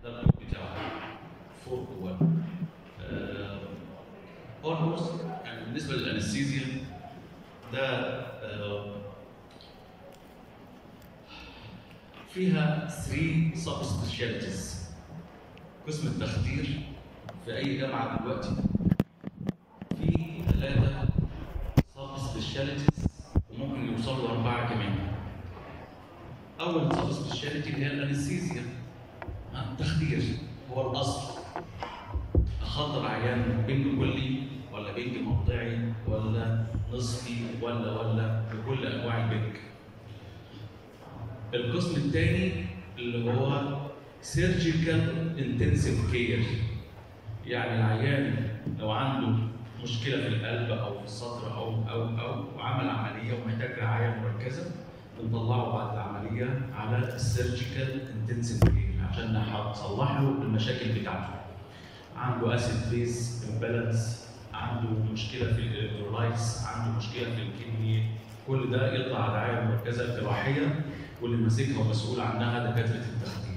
ده الكود بتاعه 4 1 اولموست يعني بالنسبه للانستيزيا ده آه، فيها 3 سب سبيشاليتيز قسم التخدير في اي جامعه دلوقتي في ثلاثه سب سبيشاليتيز وممكن يوصلوا اربعه كمان اول سب سبيشاليتي اللي هي الانستيزيا التخدير هو الاصل اخدر عيان بنج كلي ولا بنج موضعي ولا نصفي ولا ولا بكل انواع البنج القسم الثاني اللي هو سيرجيكال انتنسيف كير يعني العيان لو عنده مشكله في القلب او في الصدر او او او وعمل عمليه ومحتاج رعايه مركزه بنطلعه بعد العمليه على السيرجيكال انتنسيف كير عشان نصلح له المشاكل بتاعته عنده اسيد بيز امبالانس عنده مشكله في الالكترولايتس عنده مشكله في الكدني كل ده يطلع على رعايه مركزه جراحيه واللي ماسكها ومسؤول عنها دكاتره التخدير.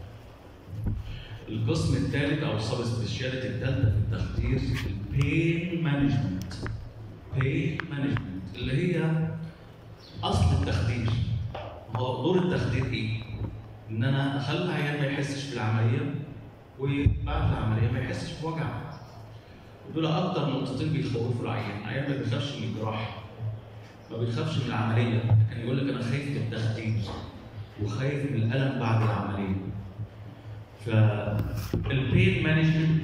القسم الثالث او السب سبيشاليتي الثالثه في التخدير البين مانجمنت. بين مانجمنت اللي هي اصل التخدير. هو دور التخدير ايه؟ ان انا اخلي العيان ما يحسش بالعمليه وبعد العمليه ما يحسش بوجع. ودول اكتر نقطتين بيخوفوا العيان، العيان ما بيخافش من الجراحه. ما بيخافش من العمليه، لكن يقول لك انا خايف من التخدير وخايف من الالم بعد العمليه. فالبين مانجمنت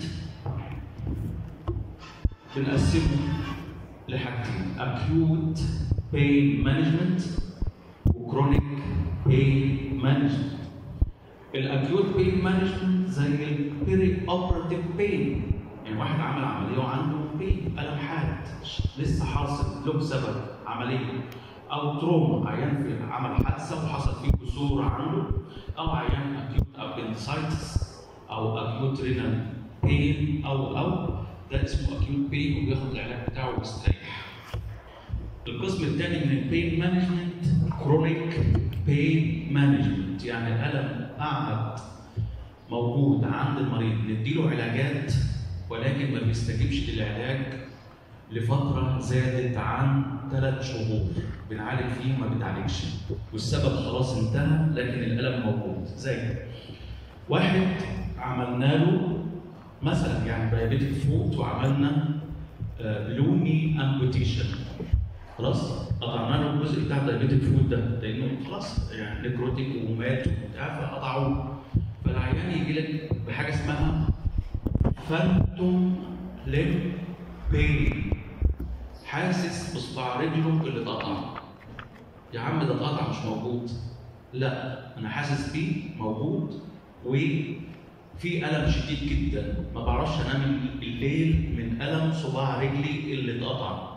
بنقسمه لحاجتين acute pain management وكرونيك pain management الاكيوت بين مانجمنت زي البيري اوبراتيف بين يعني واحد عمل عمليه وعنده بين الم حاد لسه حاصل له بسبب عمليه او تروما عيان في عمل حادثه وحصل فيه كسور عنده او عيان اكيوت ابندسايتس او اكيوت رينال بين او او ده اسمه اكيوت بين وبياخد العلاج بتاعه ويستريح. القسم الثاني من البين مانجمنت كرونيك بين مانجمنت يعني الالم قعد موجود عند المريض نديله علاجات ولكن ما بيستجيبش للعلاج لفتره زادت عن ثلاث شهور بنعالج فيه ما بيتعالجش والسبب خلاص انتهى لكن الالم موجود زي واحد عملنا له مثلا يعني دايابيتك فوت وعملنا لومي امبوتيشن خلاص قطعنا له الجزء بتاع الدايابيتك فود ده لانه خلاص يعني نكروتيك ومات وبتاع فقطعوه فالعيان يجي لك بحاجه اسمها فانتوم ليم بين حاسس بصباع رجله اللي اتقطع يا عم ده اتقطع مش موجود لا انا حاسس بيه موجود وفي الم شديد جدا ما بعرفش انام بالليل من الم صباع رجلي اللي اتقطع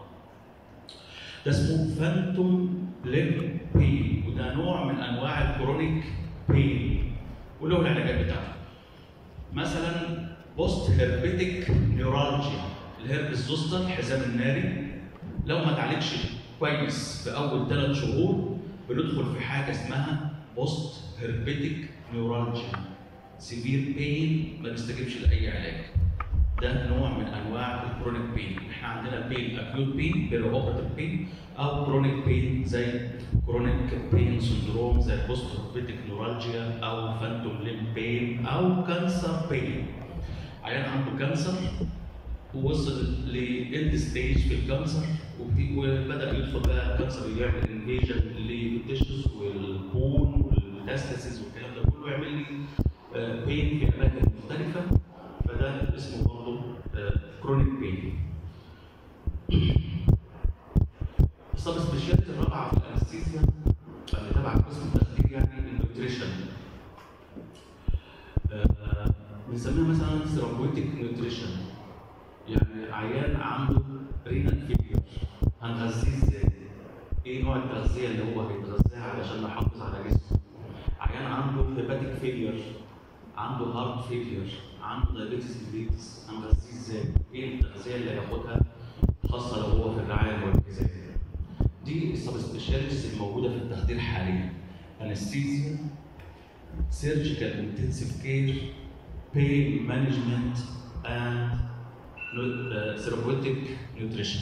ده اسمه فانتوم ليم بين وده نوع من انواع الكرونيك بين وله العلاجات بتاعته مثلا بوست هيربيتك نيورالجيا الهرب الزوستر الحزام الناري لو ما اتعالجش كويس في اول ثلاث شهور بندخل في حاجه اسمها بوست هيربيتك نيورالجيا سيفير بين ما بيستجيبش لاي علاج ده نوع من انواع الكرونيك بين احنا عندنا بين اكيوت بين بيرو اوبراتيف بين او كرونيك بين زي كرونيك بين سندروم زي بوست هيربيتك نيورالجيا او فانتوم ليم بين او كانسر بين عيان عنده كانسر ووصل لاند ستيج في الكانسر وبدا يدخل بقى كانسر يعمل انفيجن للتشخيص والبون والميتاستاسيس والكلام ده كله يعمل لي بين في اماكن مختلفه فده اسمه برضه كرونيك بين. السب سبيشاليتي الرابعه في الانستيزيا اللي تبع قسم التخدير يعني النيوتريشن. بنسميها مثلا ثيرابيوتيك نيوتريشن يعني عيان عنده رينال فيلير هنغذيه ازاي؟ ايه نوع التغذيه اللي هو هيتغذاها علشان نحافظ على جسمه؟ عيان عنده هيباتيك فيلير عنده هارت فيلير عنده دايابيتس ميليتس هنغذيه ازاي؟ ايه التغذيه اللي هياخدها خاصه لو هو في الرعايه المركزيه؟ دي السب سبيشاليتيز الموجوده في التخدير حاليا انستيزيا سيرجيكال انتنسيف كير pain management and nu- uh, therapeutic nutrition.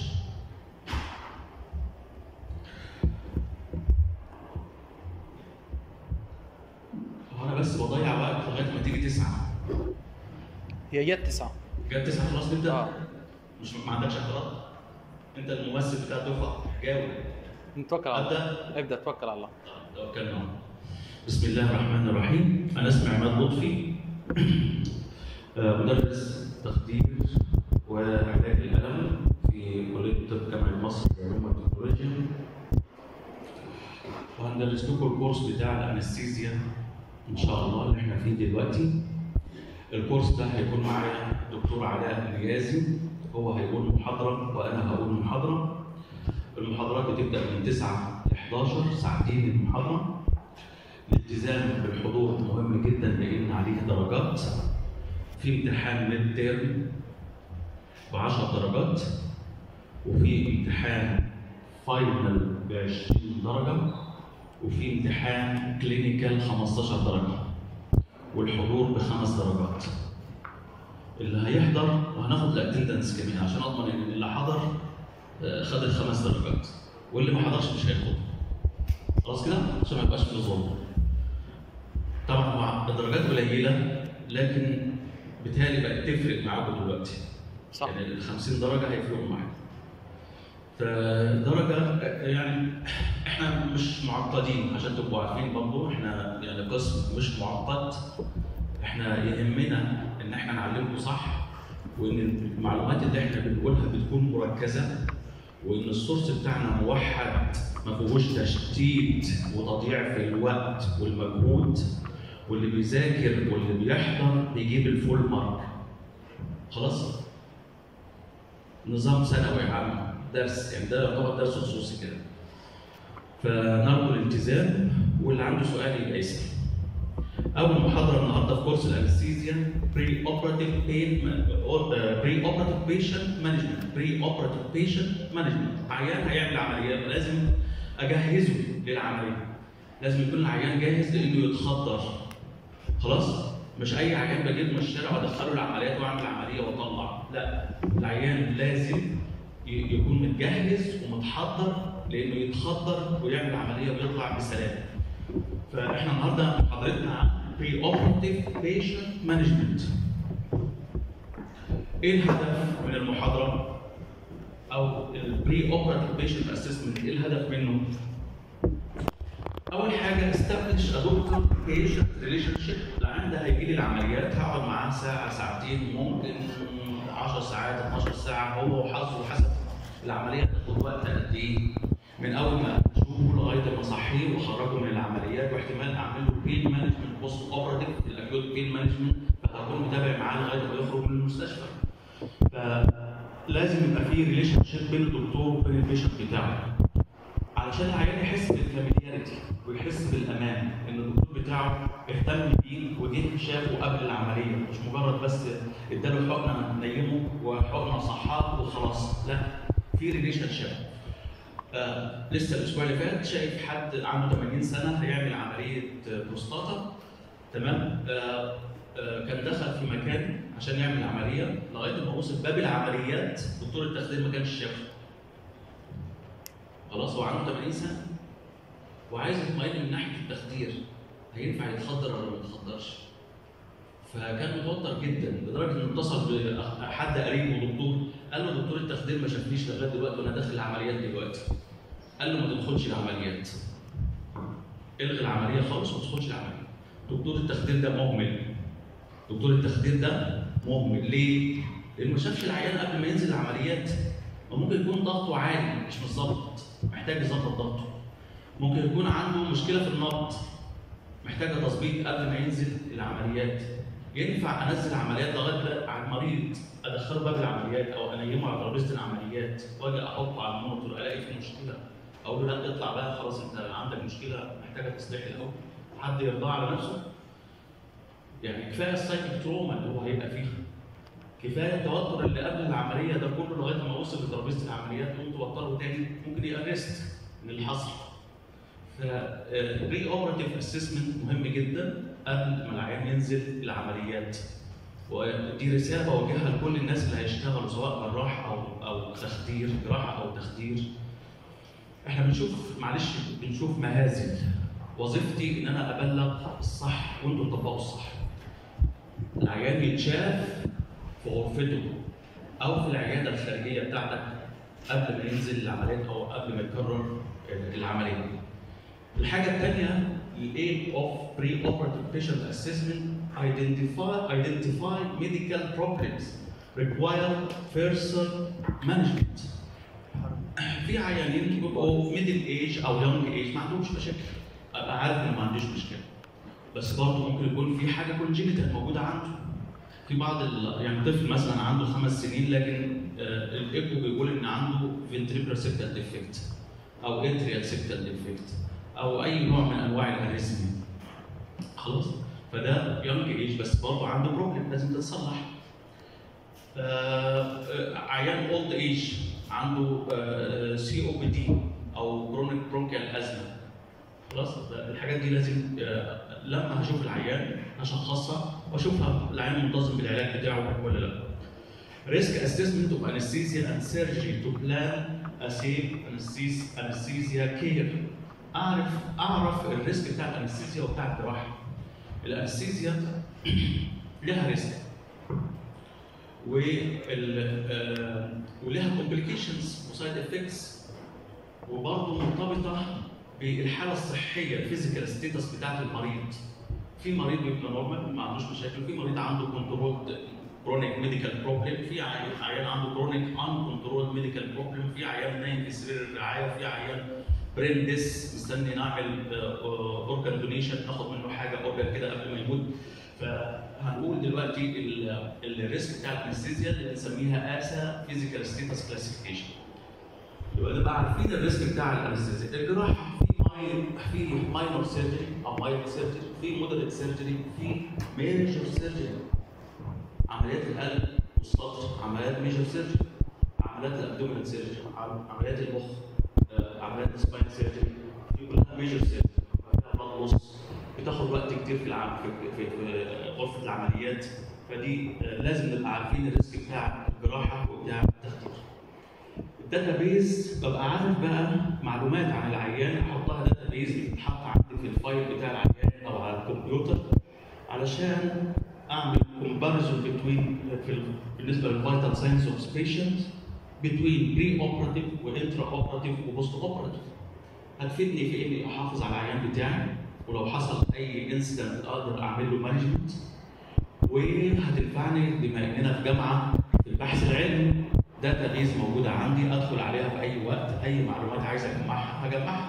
هو انا بس بضيع وقت لغايه ما تيجي تسعه هي جت تسعة جت تسعه خلاص نبدا اه مش ما عندكش اعتراض انت الممثل بتاع الدفعه جاوب نتوكل على الله ابدا ابدا توكل على الله توكلنا على الله. بسم الله الرحمن الرحيم انا اسمي عماد لطفي آه، مدرس تخدير وعلاج الالم في كليه الطب جامعه مصر للعلوم والتكنولوجيا وهندرس لكم الكورس بتاع الانستيزيا ان شاء الله اللي احنا فيه دلوقتي الكورس ده هيكون معايا دكتور علاء النيازي هو هيقول محاضره وانا هقول محاضره المحاضرات بتبدا من 9 ل 11 ساعتين المحاضره الالتزام بالحضور مهم جدا لان عليه درجات في امتحان ميد تيرم ب 10 درجات وفي امتحان فاينل ب 20 درجه وفي امتحان كلينيكال 15 درجه والحضور بخمس درجات اللي هيحضر وهناخد الاتندنس كمان عشان اضمن ان اللي حضر آه، خد الخمس درجات واللي ما حضرش مش هياخد خلاص كده عشان ما يبقاش في ظلم طبعا هو الدرجات قليله لكن بالتالي بقت تفرق معاكم دلوقتي صح يعني ال 50 درجه هيفرقوا معاك فدرجه يعني احنا مش معقدين عشان تبقوا عارفين برضه احنا يعني قسم مش معقد احنا يهمنا ان احنا نعلمكم صح وان المعلومات اللي احنا بنقولها بتكون مركزه وان السورس بتاعنا موحد ما فيهوش تشتيت وتضييع في الوقت والمجهود واللي بيذاكر واللي بيحضر بيجيب الفول مارك خلاص نظام ثانوي عام درس يعني ده يعتبر درس خصوصي كده فنرجو الالتزام واللي عنده سؤال يبقى يسال اول محاضره النهارده في كورس الانستيزيا بري اوبراتيف بين بري اوبراتيف بيشنت مانجمنت بري اوبراتيف بيشنت مانجمنت عيان هيعمل عمليه لازم اجهزه للعمليه لازم يكون العيان جاهز لانه يتخدر خلاص مش اي عيان بجيبه من الشارع وادخله العمليات واعمل عمليه واطلع لا العيان لازم ي- يكون متجهز ومتحضر لانه يتخدر ويعمل عمليه ويطلع بسلام فاحنا النهارده محاضرتنا عن بري اوبراتيف بيشنت مانجمنت ايه الهدف من المحاضره او البري اوبراتيف بيشنت اسسمنت ايه الهدف منه اول حاجه استبلش دكتور بيشنت ريليشن شيب العيان ده هيجي لي العمليات هقعد معاه ساعه ساعتين ممكن 10 ساعات 12 ساعه هو وحظه حسب العمليه تاخد وقت قد ايه من اول ما اشوفه لغايه ما اصحيه واخرجه من العمليات واحتمال اعمل له بين مانجمنت بوست اوبراتيف الاكيوت بين مانجمنت فهكون متابع معاه لغايه ما يخرج من المستشفى فلازم يبقى في ريليشن شيب بين الدكتور وبين البيشنت بتاعه علشان العيان يحس بالفاميلياريتي ويحس بالامان ان الدكتور بتاعه اهتم بيه وجه شافه قبل العمليه مش مجرد بس اداله حقنه نيمه وحقنه صحاه وخلاص لا في ريليشن شيب آه لسه الاسبوع اللي فات شايف حد عنده 80 سنه هيعمل عمليه بروستاتا تمام آه آه كان دخل في مكان عشان يعمل عمليه لغايه ما وصل باب العمليات دكتور التخدير ما كانش شافه خلاص هو عنده 80 سنه وعايز يطمئن من ناحيه التخدير هينفع يتخدر ولا ما يتخدرش فكان متوتر جدا لدرجه انه اتصل بحد قريبه دكتور قال له دكتور التخدير ما شافنيش لغايه دلوقتي وانا داخل العمليات دلوقتي قال له ما تدخلش العمليات الغي العمليه خالص وما تدخلش العمليه دكتور التخدير ده مهمل دكتور التخدير ده مهمل ليه؟ لانه ما شافش العيان قبل ما ينزل العمليات وممكن يكون ضغطه عالي مش متظبط محتاج يظبط ضغطه ممكن يكون عنده مشكله في النبض محتاجه تظبيط قبل ما ينزل العمليات ينفع انزل عمليات لغايه على المريض ادخله باب العمليات او انيمه على ترابيزه العمليات واجي احطه على المونيتور الاقي فيه مشكله اقول له لا اطلع بقى خلاص انت عندك مشكله محتاجه تصليح الاول حد يرضى على نفسه يعني كفايه السايكل تروما اللي هو هيبقى فيها كفايه التوتر اللي قبل العمليه ده كله لغايه ما وصل لترابيزه العمليات تقوم توتره تاني ممكن يأرست من اللي حصل. فالري اوبراتيف اسسمنت مهم جدا قبل ما العيان ينزل العمليات ودي رساله بوجهها لكل الناس اللي هيشتغلوا سواء جراح او او تخدير جراحه او تخدير احنا بنشوف معلش بنشوف مهازل وظيفتي ان انا ابلغ الصح وانتم تطبقوا الصح العيان يتشاف في غرفته او في العياده الخارجيه بتاعتك قبل ما ينزل العمليات او قبل ما يكرر العمليه. الحاجه الثانيه الايم اوف بري اوبراتيف بيشنت اسسمنت identify identify medical problems require person management. في عيانين بيبقوا ميدل ايج او يونج ايج ما عندهمش مشاكل ابقى عارف ان ما عنديش مشكله بس برضه ممكن يكون في حاجه كونجينيتال موجوده عنده في بعض ال... يعني طفل مثلا عنده خمس سنين لكن آه الايكو بيقول ان عنده فنتريبرال سيبتال ديفكت او اتريال سيبتال ديفكت او اي نوع من انواع الاريزميا خلاص فده يونج ايج بس برضه عنده بروبلم لازم تتصلح آه عيان اولد ايج عنده سي او بي دي او كرونيك برونكيال ازمه خلاص الحاجات دي لازم آه لما هشوف العيان هشخصها واشوفها العيان منتظم بالعلاج بتاعه ولا لا. ريسك اسسمنت اوف انستيزيا اند سيرجري تو بلان a safe anesthesia care اعرف اعرف الريسك بتاع الانستيزيا وبتاع الجراحه. الانستيزيا لها ريسك وال ولها كومبليكيشنز وسايد افكتس وبرضه مرتبطه بالحاله الصحيه الفيزيكال ستيتس بتاعت المريض. في مريض بيبقى نورمال ما عندوش مشاكل، في مريض عنده كنترول كرونيك ميديكال بروبلم، في عيان عنده كرونيك ان كنترول ميديكال بروبلم، في عيان نايم في سرير الرعايه، وفي عيان برين ديس مستني نعمل اورجان دونيشن ناخد منه حاجه اورجان كده قبل ما يموت. فهنقول دلوقتي الريسك بتاع الانستيزيا اللي بنسميها اسا فيزيكال ستيتس كلاسيفيكيشن. يبقى نبقى عارفين الريسك بتاع الانستيزيا، الجراحه في ماينور سيرجري او ماينور سيرجري في مودريت سيرجري في ميجر سيرجري عمليات القلب والصدر عمليات ميجر سيرجري عمليات الابدومينال سيرجري عمليات المخ عمليات السباين سيرجري دي كلها ميجر سيرجري نص بتاخد وقت كتير في العم في, في, في غرفه العمليات فدي لازم نبقى عارفين الريسك بتاع الجراحه وبتاع التخدير الداتا بيز ببقى عارف بقى معلومات عن العيان احطها داتا بيز بتتحط عندي في الفايل بتاع العيان او على الكمبيوتر علشان اعمل كومباريزون بتوين في بالنسبه للفيتال ساينس اوف بيشنت بتوين بري اوبراتيف وانترا اوبراتيف وبوست اوبراتيف هتفيدني في اني احافظ على العيان بتاعي ولو حصل اي انسيدنت اقدر اعمل له مانجمنت وهتنفعني بما اننا في جامعه في البحث العلمي داتا بيز موجوده عندي ادخل عليها في اي وقت اي معلومات عايز اجمعها هجمعها.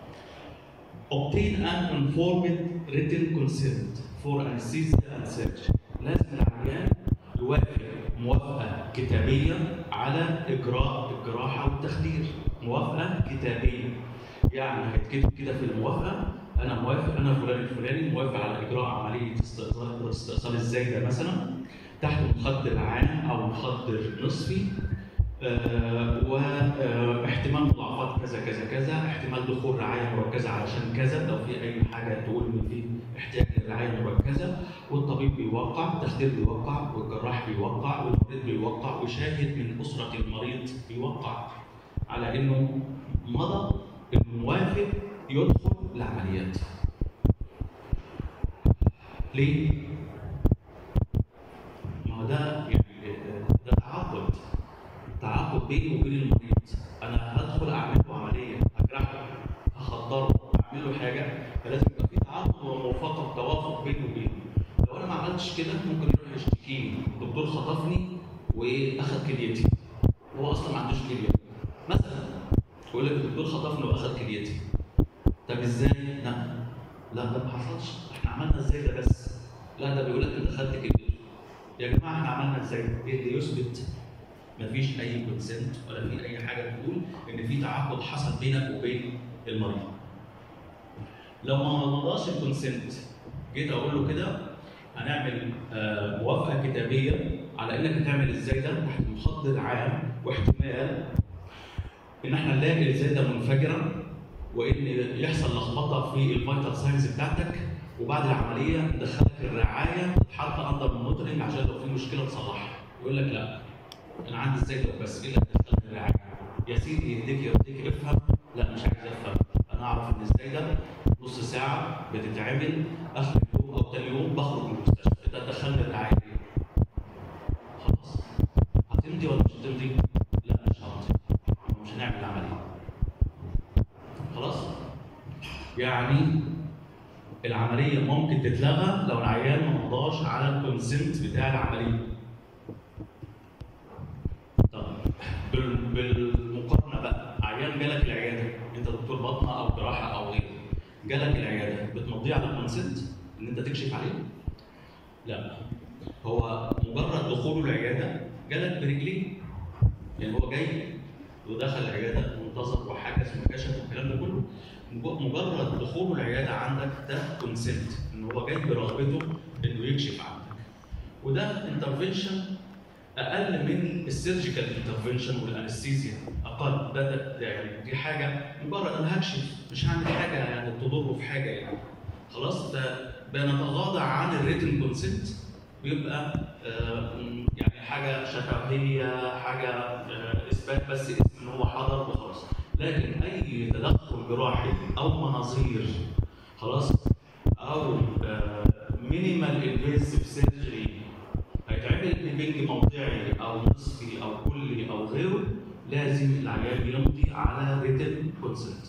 Obtain an informed written consent for anesthesia and surgery. لازم العيان يوافق موافقه كتابيه على اجراء الجراحه والتخدير. موافقه كتابيه. يعني هيتكتب كده في الموافقه انا موافق انا فلان الفلاني موافق على اجراء عمليه استئصال استئصال الزايده مثلا تحت مخدر عام او مخدر نصفي آه واحتمال مضاعفات كذا كذا كذا احتمال دخول رعايه مركزه علشان كذا لو في اي حاجه تقول ان في احتياج للرعايه المركزه والطبيب بيوقع التخدير بيوقع والجراح بيوقع والمريض بيوقع وشاهد من اسره المريض بيوقع على انه مضى انه موافق يدخل العمليات. ليه؟ ما هو ده يعني ده تعاقد تعاقد بيني وبين المريض انا هدخل اعمل له عمليه اجرحه اخدره اعمل له حاجه فلازم يبقى في تعاقد وموافقه وتوافق بيني وبينه لو انا ما عملتش كده ممكن يروح يشتكيني الدكتور خطفني واخد كليتي هو اصلا ما عندوش كليه مثلا يقول لك الدكتور خطفني واخد كليتي طب ازاي؟ لا لا ده ما حصلش احنا عملنا ازاي ده بس لا ده بيقول لك انت خدت كليته يا جماعه احنا عملنا ازاي؟ ايه اللي يثبت مفيش اي كونسنت ولا في اي حاجه تقول ان في تعاقد حصل بينك وبين المريض. لو ما مضاش الكونسنت جيت اقول له كده هنعمل آه موافقه كتابيه على انك هتعمل ازاي ده تحت مخدر عام واحتمال ان احنا نلاقي الزايده منفجره وان يحصل لخبطه في الفيتال ساينز بتاعتك وبعد العمليه ندخلك الرعايه تتحط اندر المونيتورنج عشان لو في مشكله تصلحها يقول لك لا انا عندي ازاي ده بس ايه اللي هتدخل الرعايه يا سيدي يهديك يرضيك افهم لا مش عايز افهم انا اعرف ان ازاي ده نص ساعه بتتعمل اخر اليوم او تاني يوم بخرج من المستشفى انت هتدخلني الرعايه ليه؟ خلاص هتمضي ولا مش هتمضي؟ لا مش همضي مش هنعمل العمليه خلاص يعني العمليه ممكن تتلغى لو العيان ما مضاش على الكونسنت بتاع العمليه طب بال- بالمقارنه بقى عيان جالك العياده انت دكتور بطنه او جراحه او غيره جالك العياده بتمضيه على الكونسنت ان انت تكشف عليه؟ لا هو مجرد دخوله العياده جالك برجليه يعني هو جاي ودخل العياده وانتظر وحجز وكشف والكلام ده كله مج- مجرد دخوله العياده عندك ده كونسنت ان هو جاي برغبته انه يكشف عندك وده انترفنشن اقل من السيرجيكال انترفنشن والانستيزيا اقل ده, ده, ده يعني دي حاجه مجرد انا هكشف مش هعمل حاجه يعني تضره في حاجه يعني خلاص ده بنتغاضى عن الريتن كونسنت بيبقى آه، م، يعني حاجه شفهيه حاجه آه، اثبات بس اسم ان هو حضر وخلاص لكن اي تدخل جراحي او مناظير خلاص او مينيمال انفيسيف سيرجري هيتعمل ببنج موضعي او نصفي او كلي او غيره لازم العيان يمضي على ريتن كونسنت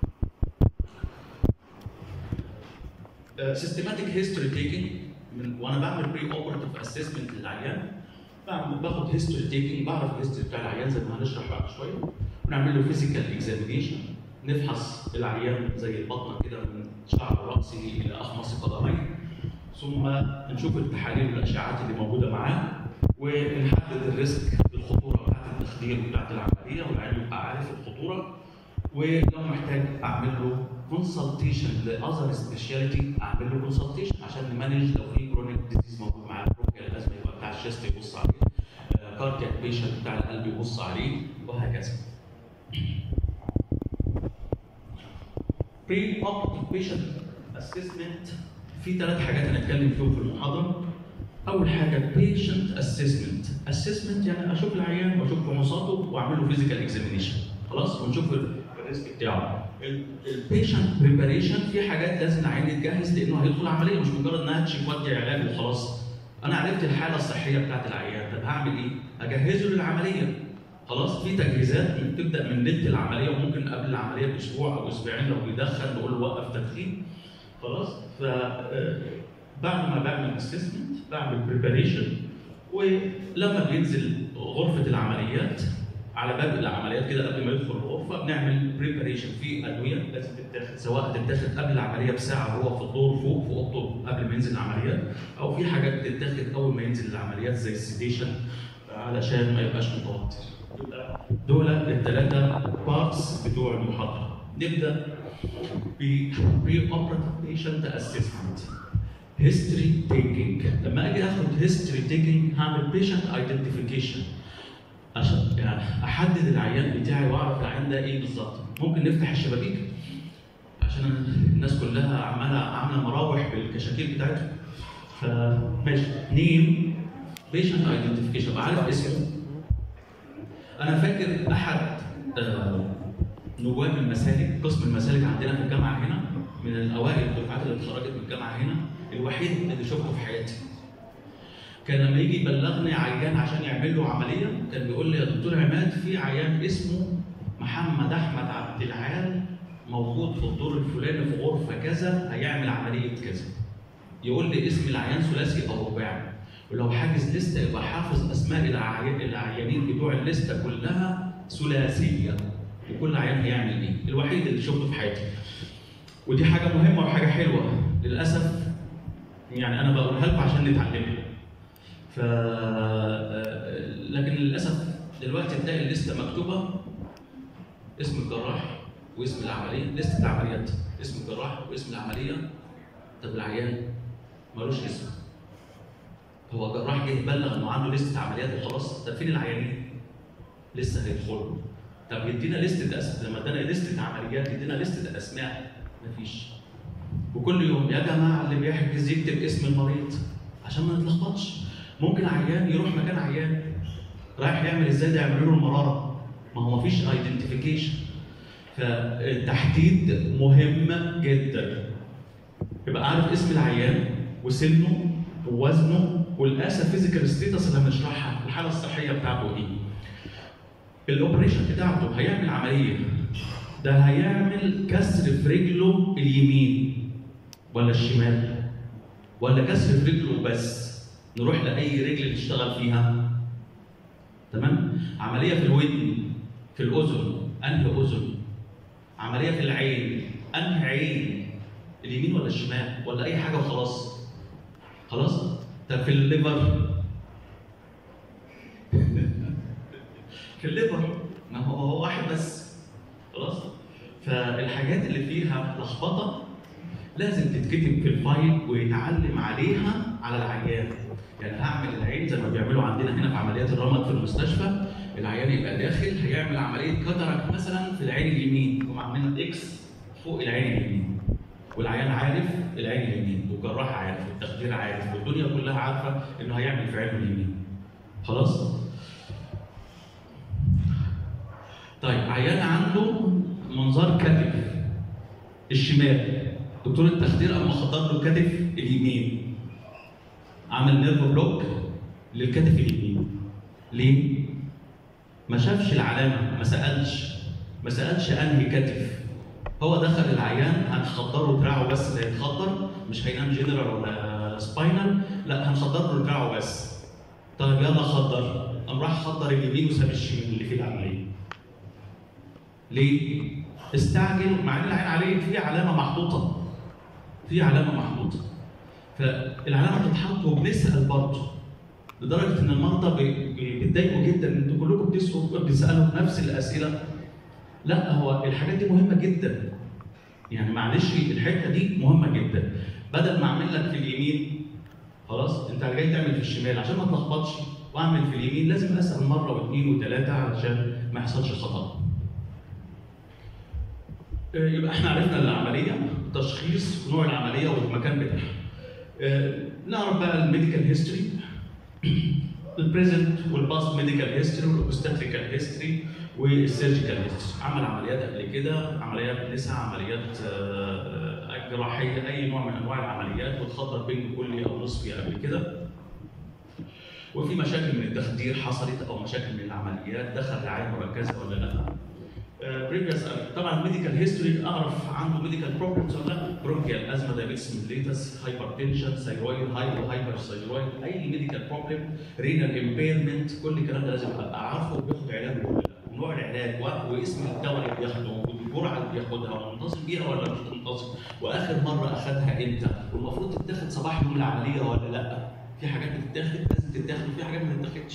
سيستماتيك هيستوري تيكينج وانا بعمل بري اوبرتيف اسسمنت للعيان بعمل باخد هيستوري تيكينج بعرف الهيستوري بتاع العيان زي ما هنشرح بعد شويه ونعمل له فيزيكال اكزامينيشن نفحص العيان زي البطنه كده من شعر راسه الى اخمص قدميه ثم نشوف التحاليل والاشعاعات اللي موجوده معاه ونحدد الريسك الخطوره بتاعت التخدير بتاعت العمليه والعيان يبقى عارف الخطوره ولو محتاج اعمل له كونسلتيشن لاذر سبيشاليتي اعمل له كونسلتيشن عشان نمانج لو في كرونيك ديزيز موجود معاه بروكيال الازمه يبقى بتاع الشيست يبص عليه كاردياك بيشنت بتاع القلب يبص عليه وهكذا. بري اوبريتيف بيشنت اسسمنت في ثلاث حاجات هنتكلم فيهم في المحاضره اول حاجه بيشنت اسسمنت اسسمنت يعني اشوف العيان واشوف فحوصاته واعمل له فيزيكال اكزامينيشن خلاص ونشوف الريسك بتاعه البيشنت بريباريشن في حاجات لازم العيان يتجهز لانه هيدخل عمليه مش مجرد انها تشيك ودي علاج وخلاص انا عرفت الحاله الصحيه بتاعت العيان طب هعمل ايه؟ اجهزه للعمليه خلاص في تجهيزات بتبدا من ليله العمليه وممكن قبل العمليه باسبوع او اسبوعين لو بيدخن نقول له وقف تدخين خلاص ف آه، بعد ما بعمل اسسمنت بعمل بريباريشن ولما بينزل غرفه العمليات على باب العمليات كده قبل ما يدخل الغرفه بنعمل بريباريشن في ادويه لازم تتاخد سواء تتاخد قبل العمليه بساعه وهو في الدور فوق في اوضته قبل ما ينزل العمليات او في حاجات بتتاخد اول ما ينزل العمليات زي السيديشن علشان ما يبقاش متوتر يبقى دول الثلاثه بارتس بتوع المحاضره نبدا ب بري اوبراتيف بيشنت اسسمنت هيستوري تيكينج لما اجي اخد هيستوري تيكينج هعمل بيشنت ايدنتيفيكيشن عشان يعني احدد العيان بتاعي واعرف العيان ده ايه بالظبط ممكن نفتح الشبابيك عشان الناس كلها عماله عامله مراوح بالكشاكيل بتاعتهم فماشي نيم بيشنت ايدنتيفيكيشن ابقى عارف اسمه انا فاكر احد آه، نواب المسالك قسم المسالك عندنا في الجامعه هنا من الاوائل الدفعات اللي اتخرجت من الجامعه هنا الوحيد اللي شفته في حياتي كان لما يجي يبلغني عيان عشان يعمل له عمليه كان بيقول لي يا دكتور عماد في عيان اسمه محمد احمد عبد العال موجود في الدور الفلاني في غرفه كذا هيعمل عمليه كذا يقول لي اسم العيان ثلاثي او رباعي ولو حاجز لسته يبقى حافظ اسماء العي- العيانين بتوع الليسته كلها ثلاثيه وكل عيان هيعمل ايه الوحيد اللي شفته في حياتي ودي حاجه مهمه وحاجه حلوه للاسف يعني انا بقولها لكم عشان نتعلمها ف لكن للاسف دلوقتي تلاقي الليسته مكتوبه اسم الجراح واسم العمليه لسته العمليات اسم الجراح واسم العمليه طب العيان ملوش اسم هو جراح جه يبلغ انه عنده لسته عمليات وخلاص طب فين العيانين؟ لسه هيدخلوا طب يدينا لسته أس... لما ادانا لسته عمليات يدينا لسته اسماء مفيش وكل يوم يا جماعه اللي بيحجز يكتب اسم المريض عشان ما نتلخبطش ممكن عيان يروح مكان عيان رايح يعمل ازاي ده يعملوا له المراره ما هو مفيش ايدنتيفيكيشن فالتحديد مهم جدا يبقى عارف اسم العيان وسنه ووزنه والاسا فيزيكال ستيتس اللي هنشرحها الحاله الصحيه بتاعته ايه الاوبريشن بتاعته هيعمل عمليه ده هيعمل كسر في رجله اليمين ولا الشمال ولا كسر في رجله بس نروح لاي رجل نشتغل فيها تمام عمليه في الودن في الاذن انهي اذن عمليه في العين انهي عين اليمين ولا الشمال ولا اي حاجه وخلاص خلاص طب في الليفر في الليفر ما هو هو واحد بس خلاص فالحاجات اللي فيها لخبطه لازم تتكتب في الفايل ويتعلم عليها على العيان يعني هعمل العين زي ما بيعملوا عندنا هنا في عمليات الرمد في المستشفى العيان يبقى داخل هيعمل عمليه كاتاراك مثلا في العين اليمين يقوم عاملين اكس فوق العين اليمين والعيان عارف العين اليمين والجراح عارف والتخدير عارف والدنيا كلها عارفه انه هيعمل في عينه اليمين خلاص طيب عيان عنده منظار كتف الشمال دكتور التخدير اما خطر له كتف اليمين عمل نيرف بلوك للكتف اليمين ليه؟ ما شافش العلامه ما سالش ما سالش انهي كتف هو دخل العيان هنخدره دراعه بس اللي هيتخدر مش هينام جنرال ولا سباينال لا هنخدر له دراعه بس طيب يلا خدر قام راح خدر اليمين وساب الشمال اللي فيه العمليه ليه؟ استعجل مع ان العين عليه في علامه محطوطه في علامه محطوطه فالعلامه بتتحط وبنسال برضه لدرجه ان المرضى بي- بي- بيتضايقوا جدا انتوا كلكم بتسالوا بتسالوا نفس الاسئله لا هو الحاجات دي مهمه جدا يعني معلش الحته دي مهمه جدا بدل ما اعمل لك في اليمين خلاص انت جاي تعمل في الشمال عشان ما تلخبطش واعمل في اليمين لازم اسال مره واثنين وثلاثه علشان ما يحصلش خطا آه، يبقى احنا عرفنا العمليه تشخيص نوع العمليه والمكان بتاعها آه، نعرف بقى الميديكال هيستوري البريزنت والباست ميديكال هيستوري والاوبستاتريكال هيستوري والسيرجيكال هيستوري عمل عمليات قبل كده عمليات نساء عمليات آه، جراحيه اي نوع من انواع العمليات واتخدر بين كلي او نصفي قبل كده وفي مشاكل من التخدير حصلت او مشاكل من العمليات دخل رعايه مركزه ولا لا بريفيوس طبعا الميديكال هيستوري اعرف عنده ميديكال بروبلمز ولا لا برونكيال ازمه دايابيتس ميليتس هايبر تنشن ثايرويد هايبر هايبر ثايرويد اي ميديكال بروبلم رينال امبيرمنت كل الكلام ده لازم ابقى عارفه وبياخد علاج ولا لا ونوع العلاج و- واسم الدواء اللي بياخده والجرعه اللي بياخدها ومنتظم بيها ولا مش منتظم واخر مره اخذها امتى والمفروض تتاخد صباح يوم العمليه ولا لا في حاجات بتتاخد لازم تتاخد وفي حاجات ما تتاخدش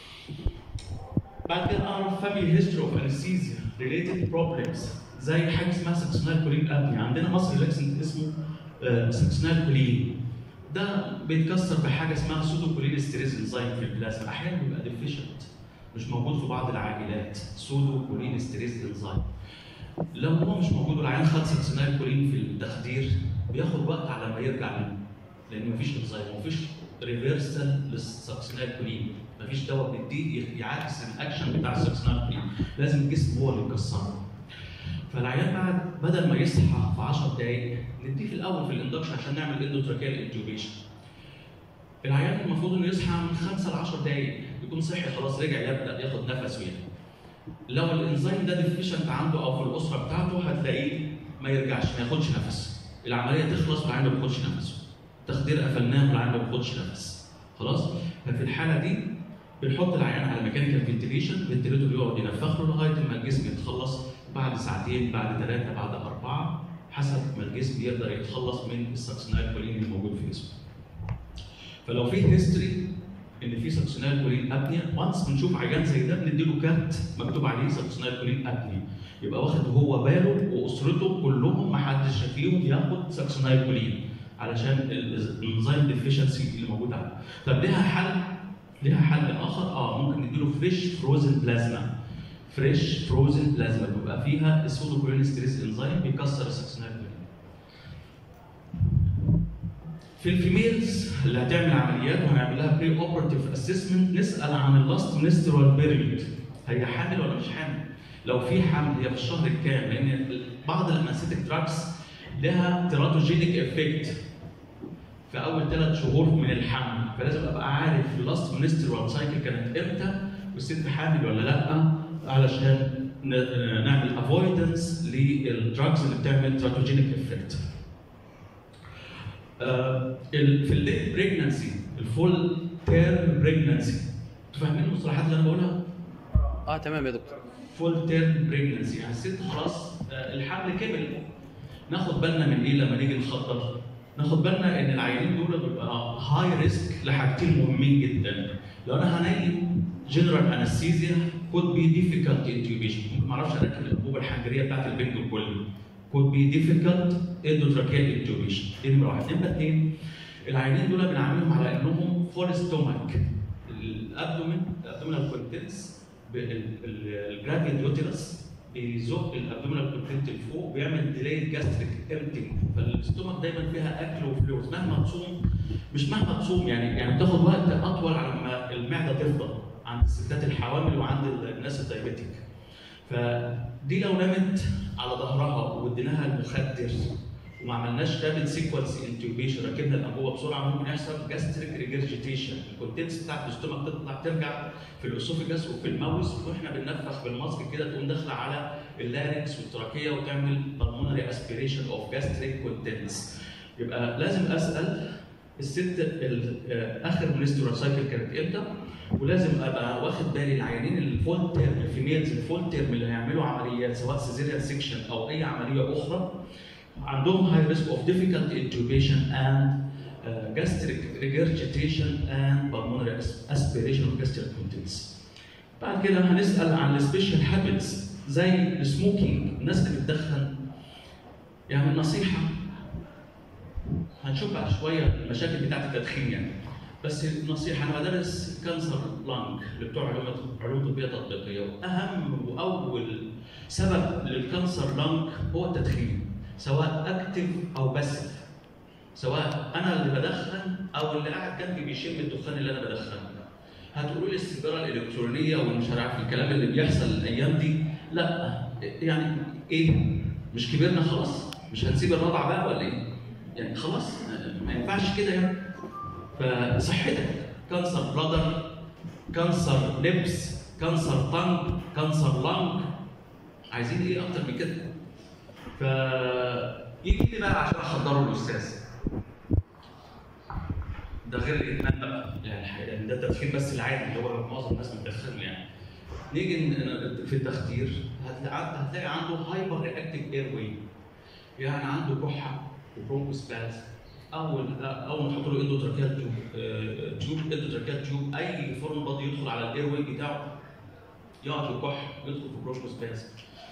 بعد كده اعرف فاميلي هيستوري اوف انستيزيا ريليتد بروبلمز زي حاجه اسمها سكسنال كولين ابني عندنا مصر ريلاكسنت اسمه سكسنال كولين ده بيتكسر بحاجه اسمها سودو كولين ستريز انزيم في البلازما احيانا بيبقى ديفيشنت مش موجود في بعض العائلات سودو كولين ستريز انزيم لو هو مش موجود والعيان خد سكسنال كولين في التخدير بياخد وقت على ما يرجع منه لان مفيش انزيم مفيش ريفرسال للسكسنال كولين مفيش دواء بنديه يعكس الاكشن بتاع السكسنال كولين لازم الجسم هو اللي يكسره فالعيان بعد بدل ما يصحى في 10 دقائق نديه في الاول في الاندكشن عشان نعمل اندوتراكيال انتوبيشن العيان المفروض انه يصحى من 5 ل 10 دقائق يكون صحي خلاص رجع يبدا ياخد نفس يعني لو الانزيم ده ديفيشنت عنده او في الاسره بتاعته هتلاقيه ما يرجعش ما ياخدش نفس العمليه تخلص والعيان ما بياخدش نفسه تخدير قفلناه والعيان ما بياخدش نفس خلاص ففي الحاله دي بنحط العيان على ميكانيكال فنتيليشن فنتيليتور يقعد ينفخ له لغايه ما الجسم يتخلص بعد ساعتين بعد ثلاثه بعد اربعه حسب ما الجسم يقدر يتخلص من السكسنال كولين الموجود في جسمه. فلو في هيستوري ان في سكسنال كولين ابنيا وانس بنشوف عيان زي ده بنديله كارت مكتوب عليه سكسنال كولين ابنيا يبقى واخد هو باله واسرته كلهم ما حدش فيهم ياخد سكسنال كولين علشان الانزيم ديفيشنسي اللي موجود عنده. طب ليها حل ليها حل اخر اه ممكن نديله فريش فروزن بلازما فريش فروزن بلازما بيبقى فيها السودوكولين ستريس انزيم بيكسر السكسنال كولين في الفيميلز اللي هتعمل عمليات وهنعمل لها بري اوبرتيف اسسمنت نسال عن اللاست منسترال بيريود هي حامل ولا مش حامل؟ لو في حمل هي في الشهر الكام؟ لان بعض الانستيك دراجز لها تيراتوجينيك افكت في اول ثلاث شهور من الحمل فلازم ابقى عارف اللاست منسترال سايكل كانت امتى والست حامل ولا لا علشان ن- نعمل افويدنس للدراجز اللي بتعمل تيراتوجينيك افكت. آه، ال- في الليت بريجنسي الفول تيرم بريجنسي انتوا فاهمين المصطلحات اللي انا بقولها؟ اه تمام يا دكتور فول تيرم بريجنسي يعني الست خلاص آه، الحمل كمل ناخد بالنا من ايه لما نيجي نخطر؟ ناخد بالنا ان العيانين دول بيبقى هاي ريسك لحاجتين مهمين جدا لو انا هنيم جنرال انستيزيا كود بي ديفيكالت انتيوبيشن ممكن ما اعرفش اركب الانبوبه الحنجريه بتاعت البنج كله كود بي ديفيكالت اندوتراكيال انتيوبيشن دي نمره واحد نمره اثنين العيانين دول بنعاملهم على انهم فول ستومك الابدومين الابدومينال كونتنتس الجرافيد يوتيرس بيزق الابدومينال كونتنت لفوق بيعمل ديلي جاستريك امتنج فالاستومك دايما فيها اكل وفلوس مهما تصوم مش مهما تصوم يعني يعني بتاخد وقت اطول على ما المعده تفضى عند الستات الحوامل وعند الناس الدايبيتيك فدي لو نامت على ظهرها واديناها المخدر وما عملناش رابid سيكونس انتوبيشن ركبنا الانبوبه بسرعه ممكن يحصل جاستريك ريجرجيتيشن الكونتنتس بتاعت الاستومك تطلع ترجع في الاسوفيجاس وفي الماوس واحنا بننفخ بالماسك كده تقوم داخله على اللارنكس والتراكيه وتعمل بالمونري اسبيريشن اوف جاستريك كونتنتس يبقى لازم اسال الست ال- آه، اخر منسترال سايكل كانت امتى ولازم ابقى واخد بالي العيانين الفول تيرم الفيميلز الفول تيرم اللي هيعملوا عمليات سواء سيزيريان سيكشن او اي عمليه اخرى عندهم هاي ريسك اوف difficult intubation and uh, gastric regurgitation and pulmonary as- aspiration of gastric contents. بعد كده هنسال عن السبيشال هابتس زي السموكينج الناس اللي بتدخن يعني نصيحه هنشوف بعد شويه المشاكل بتاعت التدخين يعني بس نصيحه انا بدرس كانسر لانج اللي بتوع علوم علوم طبيه تطبيقيه واهم واول سبب للكانسر لانج هو التدخين سواء اكتف او باسف سواء انا اللي بدخن او اللي قاعد جنبي بيشم الدخان اللي انا بدخنه هتقولوا لي السيجاره الالكترونيه ومش عارف الكلام اللي بيحصل الايام دي لا يعني ايه مش كبرنا خلاص مش هنسيب الرضع بقى ولا ايه يعني خلاص ما ينفعش كده يعني فصحتك كانسر بلادر كانسر لبس كانسر طنج كانسر لانج عايزين ايه اكتر من كده ف يجي لي بقى عشان احضره الاستاذ ده غير الادمان بقى يعني الحقيقة ده التدخين بس العادي اللي هو معظم الناس بتدخنه يعني نيجي ن- في التخدير هتلاقي هتلاقي عنده هايبر رياكتيف اير واي يعني عنده كحه وبرونكوسباز اول اول ما تحط له اندوتراكيال تيوب آه، تيوب اندوتراكيال تيوب اي فورم بادي يدخل على الاير واي بتاعه يقعد يكح يدخل في برونكوسباز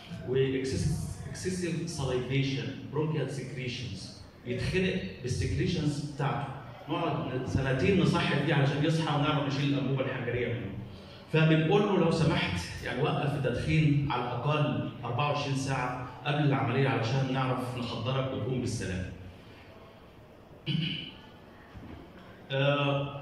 واكسسيف ساليفيشن برونكيال سكريشنز يتخنق بالسكريشنز بتاعته نقعد سنتين نصحي فيه علشان يصحى ونعرف نشيل الانبوبه الحنجريه منه فبنقول له لو سمحت يعني وقف التدخين على الاقل 24 ساعه قبل العمليه علشان نعرف نخدرك وتقوم بالسلام. آه،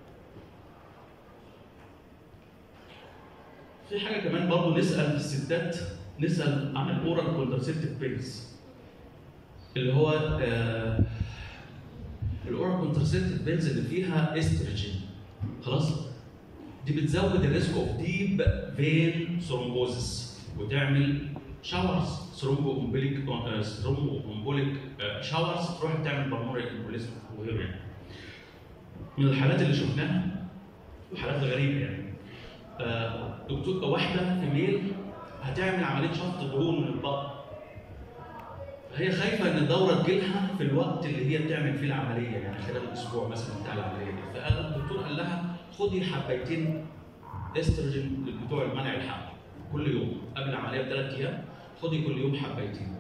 في حاجه كمان برضه نسال الستات نسال عن الاورال كونترسيبتيف بيلز اللي هو آه الاورال كونترسيبتيف بيلز اللي فيها استروجين خلاص دي بتزود الريسك اوف ديب فين ثرومبوزس وتعمل شاورز ثرومبو امبوليك ثرومبو امبوليك شاورز تروح تعمل بالموري امبوليزم وغيره يعني من الحالات اللي شفناها حالات غريبه يعني آه، دكتور واحده في ميل هتعمل عمليه شفط دهون من البطن هي خايفه ان الدوره تجيلها في الوقت اللي هي بتعمل فيه العمليه يعني خلال الاسبوع مثلا بتاع العمليه دي فالدكتور قال لها خدي حبيتين استروجين بتوع منع الحمل كل يوم قبل العمليه بثلاث ايام خدي كل يوم حبيتين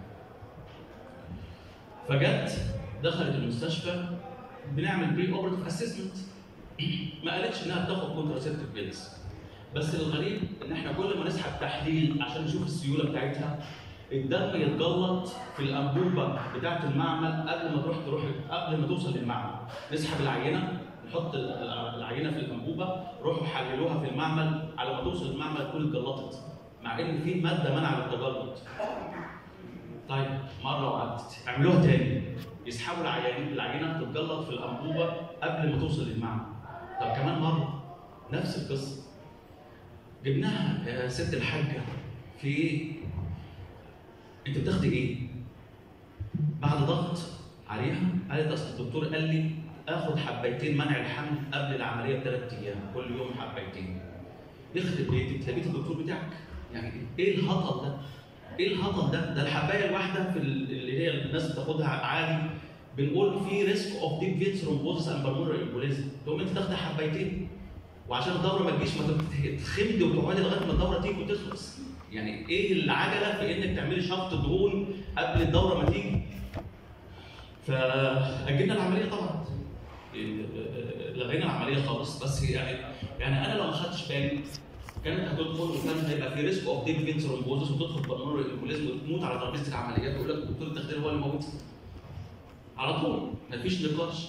فجت دخلت المستشفى بنعمل بري اوبرتيف اسسمنت ما قالتش انها بتاخد كونتراسيبتيف بيلز بس الغريب ان احنا كل ما نسحب تحليل عشان نشوف السيوله بتاعتها الدم يتجلط في الانبوبه بتاعه المعمل قبل ما تروح تروح قبل ما توصل للمعمل نسحب العينه نحط العينه في الانبوبه روحوا حللوها في المعمل على ما توصل المعمل تكون اتجلطت مع ان في ماده منع التجلط طيب مره وعدت اعملوها تاني يسحبوا العينه العينه تتجلط في الانبوبه قبل ما توصل للمعمل طب كمان مره نفس القصه جبناها يا ست الحاجه في انت بتاخدي ايه؟ بعد ضغط عليها قالت اصل الدكتور قال لي اخد حبيتين منع الحمل قبل العمليه بثلاث ايام كل يوم حبيتين يخرب بيتك تلاقيت الدكتور بتاعك يعني ايه الهطل ده؟ ايه الهطل ده؟ ده الحبايه الواحده في اللي هي الناس بتاخدها عادي بنقول في ريسك اوف ديب فيت ثرومبوزس اند بالمونري امبوليزم تقوم انت تاخدي حبايتين وعشان الدوره ما تجيش ما تخمدي وتقعدي لغايه ما الدوره تيجي وتخلص يعني ايه العجله في انك تعملي شفط دهون قبل الدوره ما تيجي فاجلنا العمليه طبعا لغينا العمليه خالص بس يعني يعني انا لو ما خدتش بالي كانت هتدخل وكان هيبقى في ريسك اوف ديب فين ثرومبوزس وتدخل بالمونري امبوليزم وتموت على ترابيزه العمليات ويقول لك الدكتور التخدير هو اللي موت على طول مفيش نقاش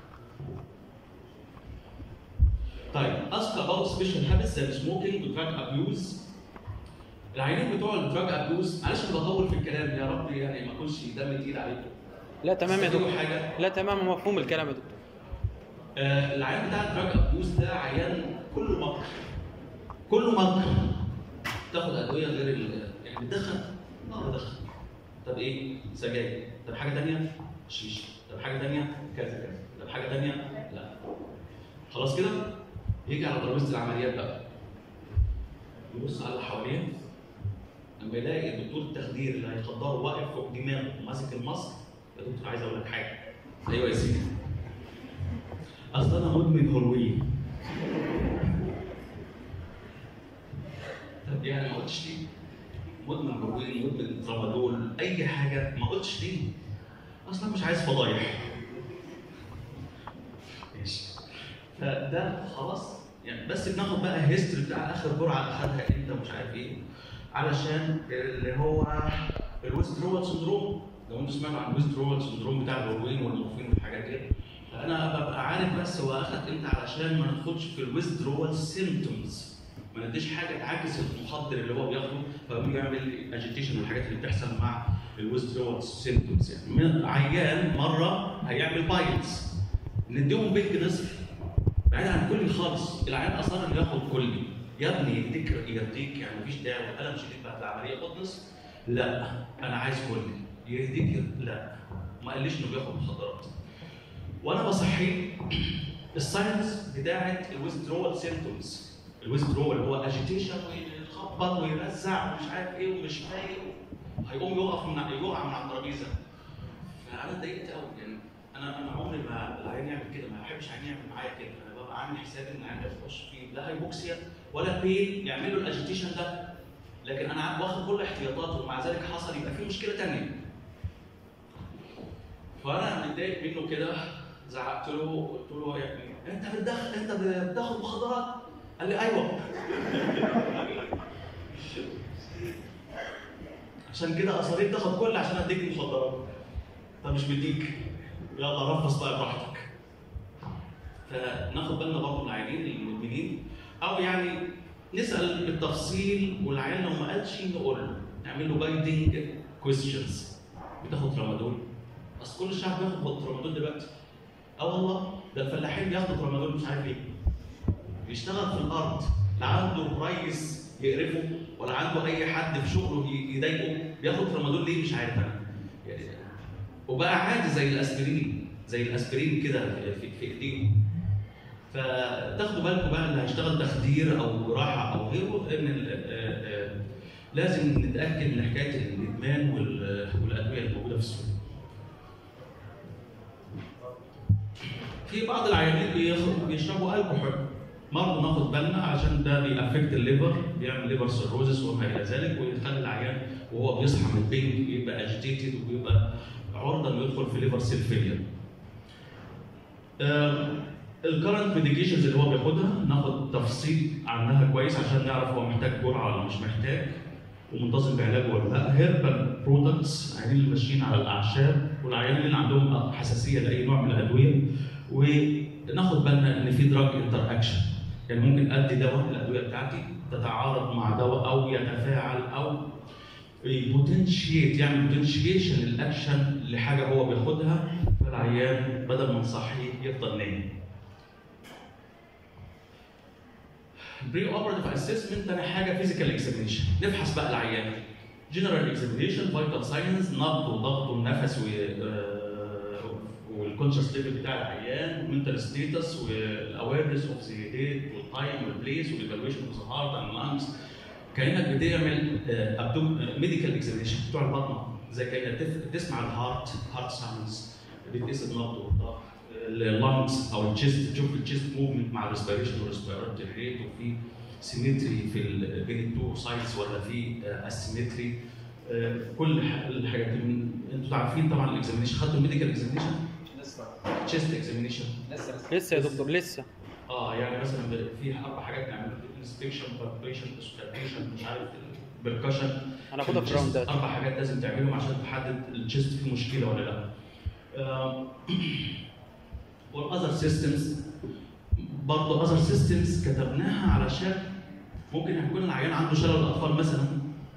طيب ask about special habits زي smoking ودراج ابيوز العينين بتوع الدراج ابيوز معلش انا بطول في الكلام يا رب يعني ما اكونش دم تقيل عليكم لا تمام يا تستفيدوا دكتور حاجه لا تمام مفهوم الكلام يا دكتور آه العيان بتاع الدراج ابيوز ده عيان كله مكر كله مكر تاخد ادويه غير ال يعني بتدخن اه بدخن طب ايه سجاير طب حاجه ثانيه شيشه طب حاجه ثانيه كذا كذا طب حاجه ثانيه لا خلاص كده يجي على ترابيزه العمليات بقى يبص على اللي حواليه لما يلاقي الدكتور التخدير اللي هيخدره واقف فوق دماغه وماسك الماسك يا دكتور عايز اقول لك حاجه ايوه يا سيدي اصل انا مدمن هروين طب يعني ما قلتش ليه؟ مدمن هروين مدمن ترامادول اي حاجه ما قلتش ليه؟ اصلا مش عايز فضايح ماشي فده خلاص يعني بس بناخد بقى الهيستوري بتاع اخر جرعه اخدها امتى ومش عارف ايه علشان اللي هو الويسترول سندروم لو انتوا سمعتوا عن الويسترول سندروم بتاع الهروين والمورفين والحاجات دي فانا ببقى عارف بس هو اخد امتى علشان ما ندخلش في الويسترول سيمتومز ما نديش حاجه تعكس المخدر اللي هو بياخده فبيعمل اجيتيشن والحاجات اللي بتحصل مع الويسترول سيمتومز يعني من عيان مره هيعمل بايلز نديهم بنك نصف بعيد عن كلي خالص العيان اصلا اللي ياخد كلي يا ابني يديك يديك يعني مفيش داعي والالم شديد بعد العمليه خد نصف لا انا عايز كلي يهديك لا ما قاليش انه بياخد مخدرات وانا بصحيه الساينس بتاعت الويزدرول سيمتومز الويزدرول هو اجيتيشن ويخبط ويرزع ومش عارف ايه ومش فايق هيقوم يقف من يقع من على الترابيزه فانا اتضايقت قوي يعني انا انا عمري ما العيان يعمل كده ما بحبش العيان يعمل معايا كده انا ببقى عامل حسابي ان العيان يخش فيه لا هيبوكسيا ولا بين يعملوا الاجيتيشن ده لكن انا واخد كل احتياطاته ومع ذلك حصل يبقى في مشكله ثانيه فانا متضايق منه كده زعقت له قلت له يا ابني انت بتدخل انت بتاخد مخدرات قال لي ايوه عشان كده اصريت تاخد كل عشان اديك مخدرات طب مش بديك يلا رفض بقى براحتك فناخد بالنا برضه من العيانين المدمنين او يعني نسال بالتفصيل والعيان لو ما قالش نقول له نعمل له جايدنج كويستشنز بتاخد ترامادول اصل كل الشعب بياخد ترامادول دلوقتي اه والله ده الفلاحين بياخدوا ترامادول مش عارف ليه بيشتغل في الارض لا عنده ريس يقرفه ولا عنده اي حد في شغله يضايقه بياخد ترامادول ليه مش عارف انا يعني وبقى عادي زي الاسبرين زي الاسبرين كده في, في ايديهم فتاخدوا بالكم بقى اللي هيشتغل تخدير او جراحه او غيره ان ال- آه، آه، لازم نتاكد من حكايه الادمان وال- والادويه الموجوده في السوق. في بعض العيانين بياخد- بيشربوا الكحول برضه ناخد بالنا عشان ده بيأفكت الليفر بيعمل ليفر سيروزس وما الى ذلك ويخلي العيان وهو بيصحى من البنج يبقى اجيتيتد وبيبقى عرضه انه يدخل في ليفر سيل فيلير. الكرنت ميديكيشنز اللي هو بياخدها ناخد تفصيل عنها كويس عشان نعرف هو محتاج جرعه ولا مش محتاج ومنتظم بعلاجه ولا لا هيربال برودكتس عيانين اللي ماشيين على الاعشاب والعيانين اللي عندهم حساسيه لاي نوع من الادويه وناخد بالنا ان في دراج انتر اكشن يعني ممكن ادي دواء الادويه بتاعتي تتعارض مع دواء او يتفاعل او بوتنشيت يعني بوتنشيشن الاكشن لحاجه هو بياخدها فالعيان بدل ما نصحيه يفضل نايم. بري اوبرتيف اسسمنت تاني حاجه فيزيكال اكزامينشن نفحص بقى العيان جنرال اكزامينشن فايتال ساينس نبض وضغط والنفس و والكونشس ليفل بتاع العيان والمنتال ستيتس والاويرنس اوف ذا ديت والتايم والبليس والايفالويشن اوف ذا هارت اند لانجز كانك بتعمل ميديكال اكزامينشن بتوع البطنه زي كانك تف- تسمع الهارت هارت ساوندز بتقيس النبض والضغط اللانجز او الجيست تشوف الجيست موفمنت مع الريسبيريشن والريسبيراتوري ريت وفي سيمتري في ال- بين التو سايدز ولا في اسيمتري كل ح- الحاجات دي من انتوا عارفين طبعا الاكزامينشن خدتوا الميديكال اكزامينشن لسه تشيست اكزامينشن لسه لسه يا دكتور لسه اه يعني مثلا ب- في اربع حاجات نعملها انسبكشن بالبيشن اسكالبيشن مش عارف بالكشن هناخدها في الراوندات اربع حاجات لازم تعملهم عشان تحدد الجست فيه مشكله ولا لا والاذر سيستمز برضه اذر سيستمز كتبناها علشان ممكن يكون العيان عنده شلل الاطفال مثلا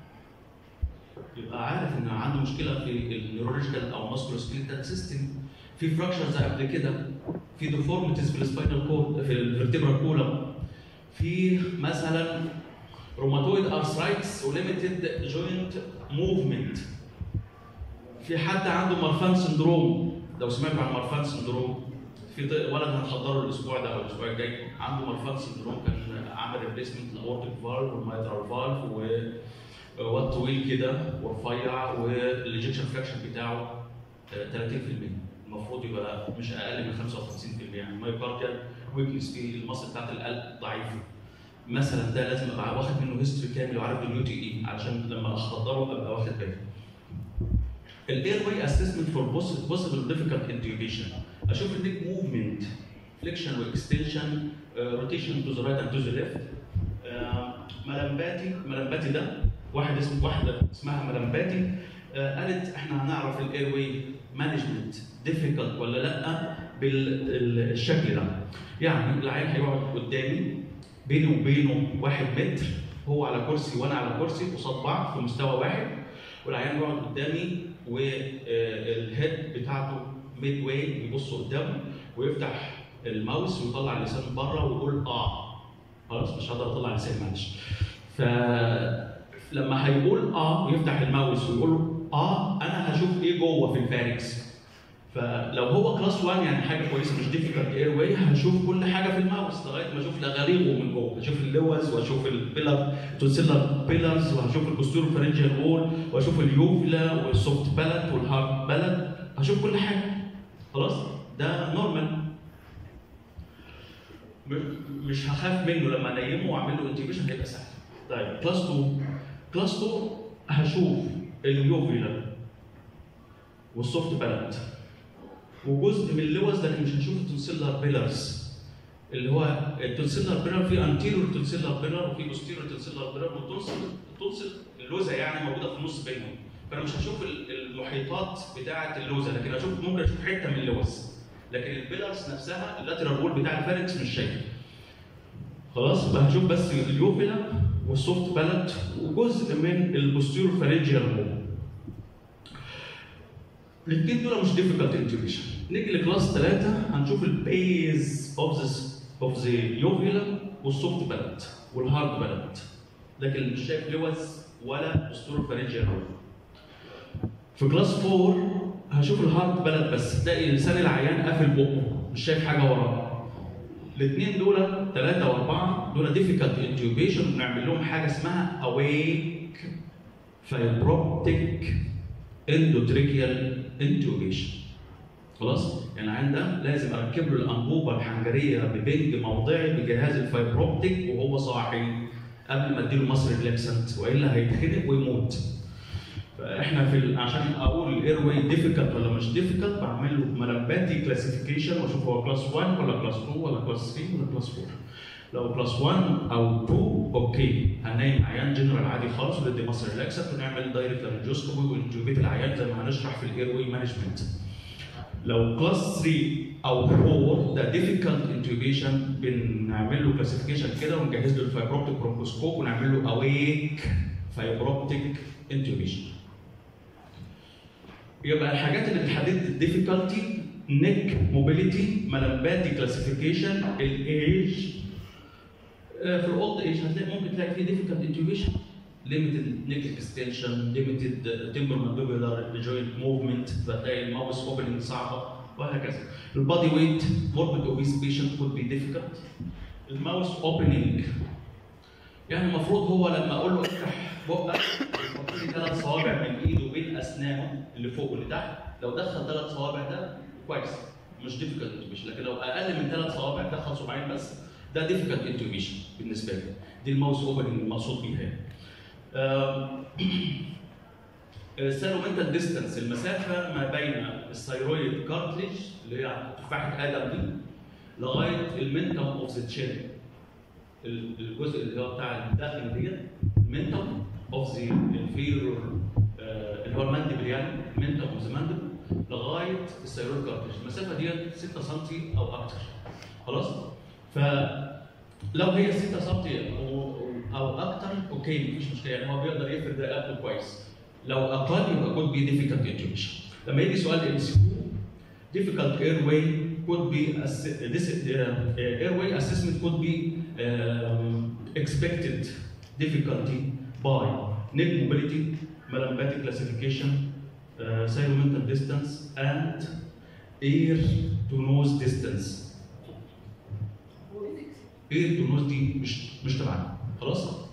يبقى عارف ان عنده مشكله في النيورولوجيكال او ماسكولوسكيلتال سيستم في فراكشرز قبل كده في ديفورميتيز في السباينال كورد في الفرتبرال كولم في مثلا روماتويد ارثرايتس وليميتد جوينت موفمنت في حد عنده مارفان سندروم لو سمعتوا عن مارفان سندروم في ط- ولد هنحضره الاسبوع ده او الاسبوع الجاي عنده مارفان سندروم كان عامل ريبليسمنت الاورتيك فالف والمايترال فالف وواد طويل كده ورفيع والايجكشن فراكشن بتاعه آه، 30% المفروض يبقى مش اقل من 55% يعني مايوكارديال ويكنس في المصل بتاعت القلب ضعيفه مثلا ده لازم ابقى واخد منه هيستوري كامل وعارف اليو تي اي علشان لما اخضره ابقى واخد بالي. الاير واي اسسمنت فور بوسيبل ديفيكالت انتيوبيشن اشوف النيك موفمنت فليكشن واكستنشن روتيشن تو ذا رايت اند تو ذا ليفت ملمباتي ملمباتي ده واحد اسمه واحده اسمها ملمباتي آه، قالت احنا هنعرف الاير واي مانجمنت ديفيكالت ولا لا بالشكل ده يعني العيان هيقعد قدامي بيني وبينه واحد متر هو على كرسي وانا على كرسي قصاد بعض في مستوى واحد والعيان بيقعد قدامي والهيد بتاعته ميد واي بيبص قدامه ويفتح الماوس ويطلع اللسان بره ويقول اه خلاص مش هقدر اطلع لساني معلش فلما هيقول اه ويفتح الماوس ويقول اه انا هشوف ايه جوه في الفاركس فلو هو كلاس 1 يعني حاجه كويسه مش ديفيكالت اير واي هشوف كل حاجه في الماوس لغايه ما اشوف لغاريغه من جوه هشوف اللوز واشوف البيلر تونسيلر بيلرز وهشوف البوستور فرنجيال وول واشوف اليوفلا والسوفت بالات والهارد بالات هشوف كل حاجه خلاص ده نورمال م- مش هخاف منه لما انيمه واعمل له انتجريشن هيبقى سهل طيب كلاس 2 كلاس 2 هشوف اليوفيلا والسوفت بالات وجزء من اللوز لكن مش هنشوف التونسيلر بيلرز اللي هو التونسيلر بيلر في انتيريور تونسيلر بيلر وفي بوستيريور تونسيلر بيلر والتونسل التونسل اللوزه يعني موجوده في النص بينهم فانا مش هشوف ال- المحيطات بتاعه اللوزه لكن هشوف ممكن اشوف حته من اللوز لكن البيلرز نفسها اللاترال وول بتاع الفاركس مش شايفه خلاص يبقى هشوف بس اليوفيلا والسوفت بالات وجزء من البوستيريور فارنجيال وول الاثنين دول مش ديفيكالت انتوبيشن نيجي لكلاس ثلاثة هنشوف البيز اوف ذا اوف ذا يوفيلا والسوفت بالات والهارد بالات لكن مش شايف لوز ولا بوستور فارنجيال في كلاس 4 هشوف الهارد بالات بس تلاقي لسان العيان قافل بقه مش شايف حاجه وراه الاثنين دول ثلاثة وأربعة دول difficult intubation بنعمل لهم حاجة اسمها awake fibroptic endotracheal intubation خلاص؟ يعني العيان ده لازم اركب له الانبوبه الحنجريه ببنج موضعي بجهاز الفايبروبتيك وهو صاحي قبل ما اديله مصر ريلاكسنت والا هيتخنق ويموت. فاحنا في ال- عشان اقول الاير واي ديفيكالت ولا مش ديفيكالت بعمل له ملباتي كلاسيفيكيشن واشوف هو كلاس 1 ولا كلاس 2 ولا كلاس 3 ولا كلاس 4. لو بلس 1 او 2 اوكي هننيم عيان جنرال عادي خالص وندي مصر ريلاكسر ونعمل دايركت لارنجوسكوبي ونجوبيت العيان زي ما هنشرح في الاير واي مانجمنت لو كلاس 3 او 4 ده ديفيكالت انتوبيشن بنعمل له كلاسيفيكيشن كده ونجهز له الفايبروبتيك برونكوسكوب ونعمل له اويك فايبروبتيك انتوبيشن يبقى الحاجات اللي بتحدد الديفيكالتي نيك موبيليتي ملمباتي كلاسيفيكيشن الايج في الاولد ايج هتلاقي ممكن تلاقي فيه ديفيكالت انتوبيشن limited neck extension limited temporomandibular joint movement فتلاقي الماوس اوبننج صعبه وهكذا البادي ويت morbid obese patient could be difficult الماوس اوبننج يعني المفروض هو لما اقول له افتح بقك يحط لي ثلاث صوابع من ايده بين اسنانه اللي فوق واللي تحت لو دخل ثلاث صوابع ده كويس مش ديفيكالت انتوبيشن لكن لو اقل من ثلاث صوابع دخل صباعين بس ده ديفيكالت انتوبيشن بالنسبه لي دي الماوس اوبننج المقصود بيها يعني. السيرومنتال ديستانس المسافه ما بين الثيرويد كارتليج اللي هي تفاحه ادم دي لغايه المنتم اوف ذا تشين الجزء اللي هو بتاع الداخل ديت المنتم اوف ذا انفيرور اللي هو الماندبل يعني المنتم اوف ذا ماندبل لغايه الثيرويد كارتليج المسافه ديت 6 سم او اكتر خلاص فلو هي 6 سم او او اكتر اوكي مفيش مشكله يعني هو بيقدر يفرد رقبته كويس لو اقل يبقى كود بي ديفيكالت انتوبيشن لما يجي سؤال ام سي كيو difficult airway could be ass- this uh, airway assessment could be um, expected difficulty by neck mobility, melambatic classification, uh, cyromental distance, and ear to nose distance. ear to nose دي مش مش تبعنا خلاص؟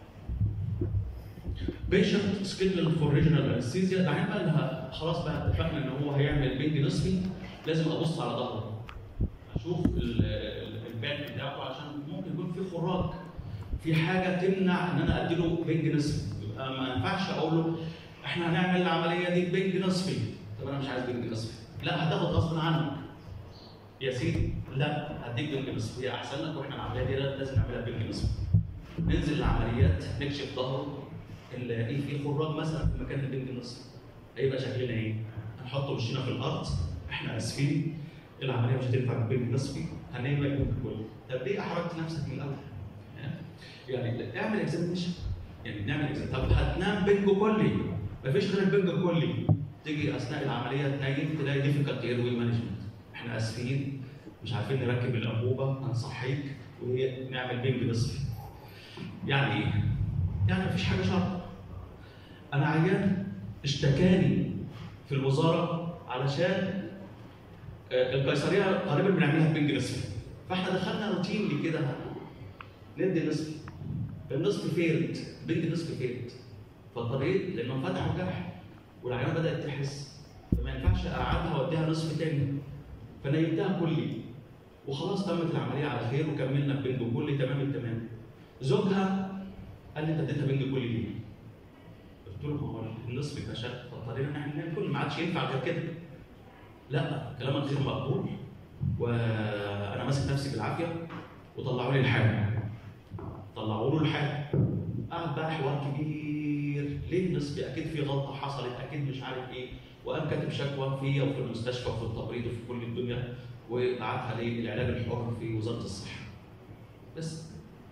بيشنت سكيدول فور ريجنال انستيزيا ده بقى انها خلاص بقى اتفقنا ان هو هيعمل بنج نصفي لازم ابص على ظهره اشوف ال- ال- الباك بتاعه عشان ممكن يكون في خراج في حاجه تمنع ان انا اديله بنج نصفي يبقى ما ينفعش اقول له احنا هنعمل العمليه دي بنج نصفي طب انا مش عايز بنج نصفي لا هتاخد غصب عنك يا سيدي لا هديك بنج نصفي هي احسن لك واحنا العمليه دي لازم نعملها بنج نصفي ننزل العمليات نكشف ظهره نلاقي في خراج مثلا في مكان البنج النصفي هيبقى شكلنا ايه؟ هنحط وشنا في الارض احنا اسفين العمليه مش هتنفع بالبنج نصفي هنعمل لك بنج كلي طب ليه احرجت نفسك من الاول؟ يعني اعمل اكزامينشن يعني نعمل اكزامينشن طب هتنام بنج كلي مفيش غير البنج الكلي تيجي اثناء العمليه تنيم تلاقي ديفيكالت اير وي مانجمنت احنا اسفين مش عارفين نركب الانبوبه هنصحيك ونعمل بنج نصفي يعني ايه؟ يعني مفيش حاجه شرط انا عيان اشتكاني في الوزاره علشان آه، القيصريه غالبا بنعملها بنج نصفي فاحنا دخلنا روتين كده ندي نصفي النصف فيرد بنج نصف فيرد فاضطريت لانه فتحوا جرح والعيان بدات تحس فما ينفعش اقعدها واديها نصف تاني فنيمتها كلي وخلاص تمت العمليه على خير وكملنا بنج كلي تمام التمام زوجها قال لي انت اديتها بنج كلي ليه؟ قلت له ما هو النصف كشف فاضطرينا ان احنا نعمل كل ما عادش ينفع غير كده لا كلامك غير مقبول وانا ماسك نفسي بالعافيه وطلعوا لي الحاله طلعوا له الحاله قعد بقى حوار كبير ليه النصف اكيد في غلطه حصلت اكيد مش عارف ايه وقام كاتب شكوى فيا وفي المستشفى وفي التمريض وفي كل الدنيا وبعتها للعلاج الحر في وزاره الصحه بس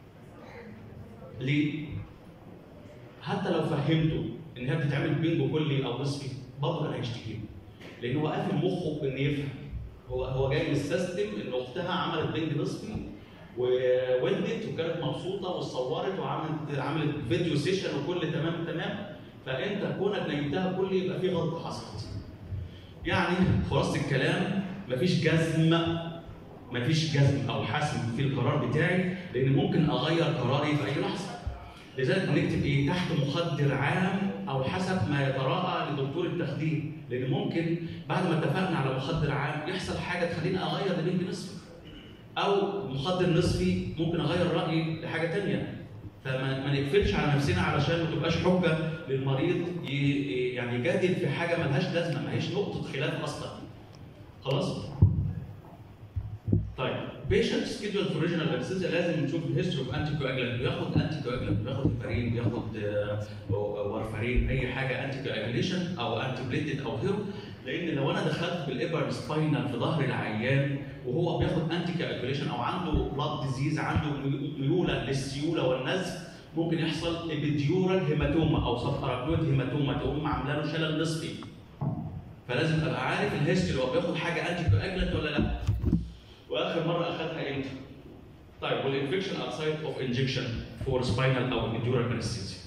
ليه؟ حتى لو فهمته ان هي بتتعمل بينجو كلي او نصفي برضه كان هيشتكي لان هو قافل مخه ان يفهم هو هو جاي مستسلم ان اختها عملت بينج نصفي وولدت وكانت مبسوطه وصورت وعملت عملت فيديو سيشن وكل تمام تمام فانت كونك نيمتها كل يبقى في غلطه حصلت. يعني خلاصه الكلام مفيش جزم مفيش جزم او حسم في القرار بتاعي لان ممكن اغير قراري في اي لحظه. لذلك بنكتب ايه تحت مخدر عام او حسب ما يتراءى لدكتور التخدير لان ممكن بعد ما اتفقنا على مخدر عام يحصل حاجه تخليني اغير لبنج نصفي او مخدر نصفي ممكن اغير رايي لحاجه تانية فما ما نقفلش على نفسنا علشان ما تبقاش حجه للمريض ي- ي- يعني يجادل في حاجه ملهاش لازمه ما هيش نقطه خلاف اصلا خلاص طيب بيشنت سكيدول في ريجنال انستيزيا لازم نشوف الهيستوري اوف انتي كواجلانت بياخد انتي كواجلانت بياخد هيبارين بياخد آه، وارفارين اي حاجه انتي كواجليشن او انتي بليتد او هيرو لان لو انا دخلت بالابر سباينال في ظهر العيان وهو بياخد انتي كواجليشن او عنده بلاد ديزيز عنده ميوله للسيوله والنزف ممكن يحصل ابيديورال هيماتوما او سب اراكنويد هيماتوما تقوم عامله له شلل نصفي فلازم ابقى عارف الهيستوري هو بياخد حاجه انتي كواجلانت ولا لا واخر مره اخذها امتى؟ طيب والانفكشن اوتسايد اوف انجكشن فور سباينال او انديورال انستيزيا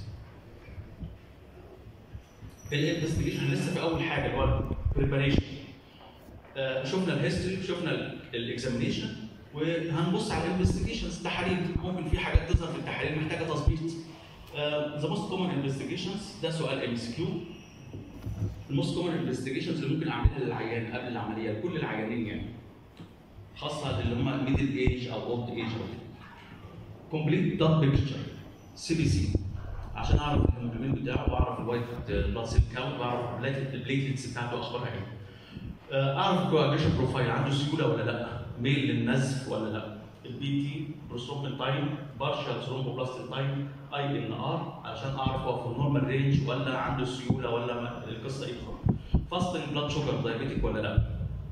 الانفستيجيشن لسه في اول حاجه اللي هو البريباريشن شفنا الهيستوري شفنا الاكزامينيشن وهنبص على الانفستيجيشنز التحاليل ممكن في حاجات تظهر في التحاليل محتاجه تظبيط ذا موست كومن انفستيجيشنز ده سؤال ام اس كيو الموست كومن انفستيجيشنز اللي ممكن اعملها للعيان قبل العمليه لكل العيانين يعني خاصه اللي هم ميدل ايج او اولد ايج او كومبليت بلاد بيكتشر سي بي سي عشان اعرف الهيموجلوبين بتاعه واعرف الوايت بلاد سيل كاونت واعرف البليتلتس بتاعته اخبارها ايه آه، اعرف الكواجيشن بروفايل عنده سيوله ولا لا ميل للنزف ولا لا البي تي بروسترومبين تايم بارشال ثرومبوبلاستين تايم اي ان ار عشان اعرف هو في النورمال رينج ولا عنده سيوله ولا ما القصه ايه فاستنج بلاد شوجر دايابيتيك ولا لا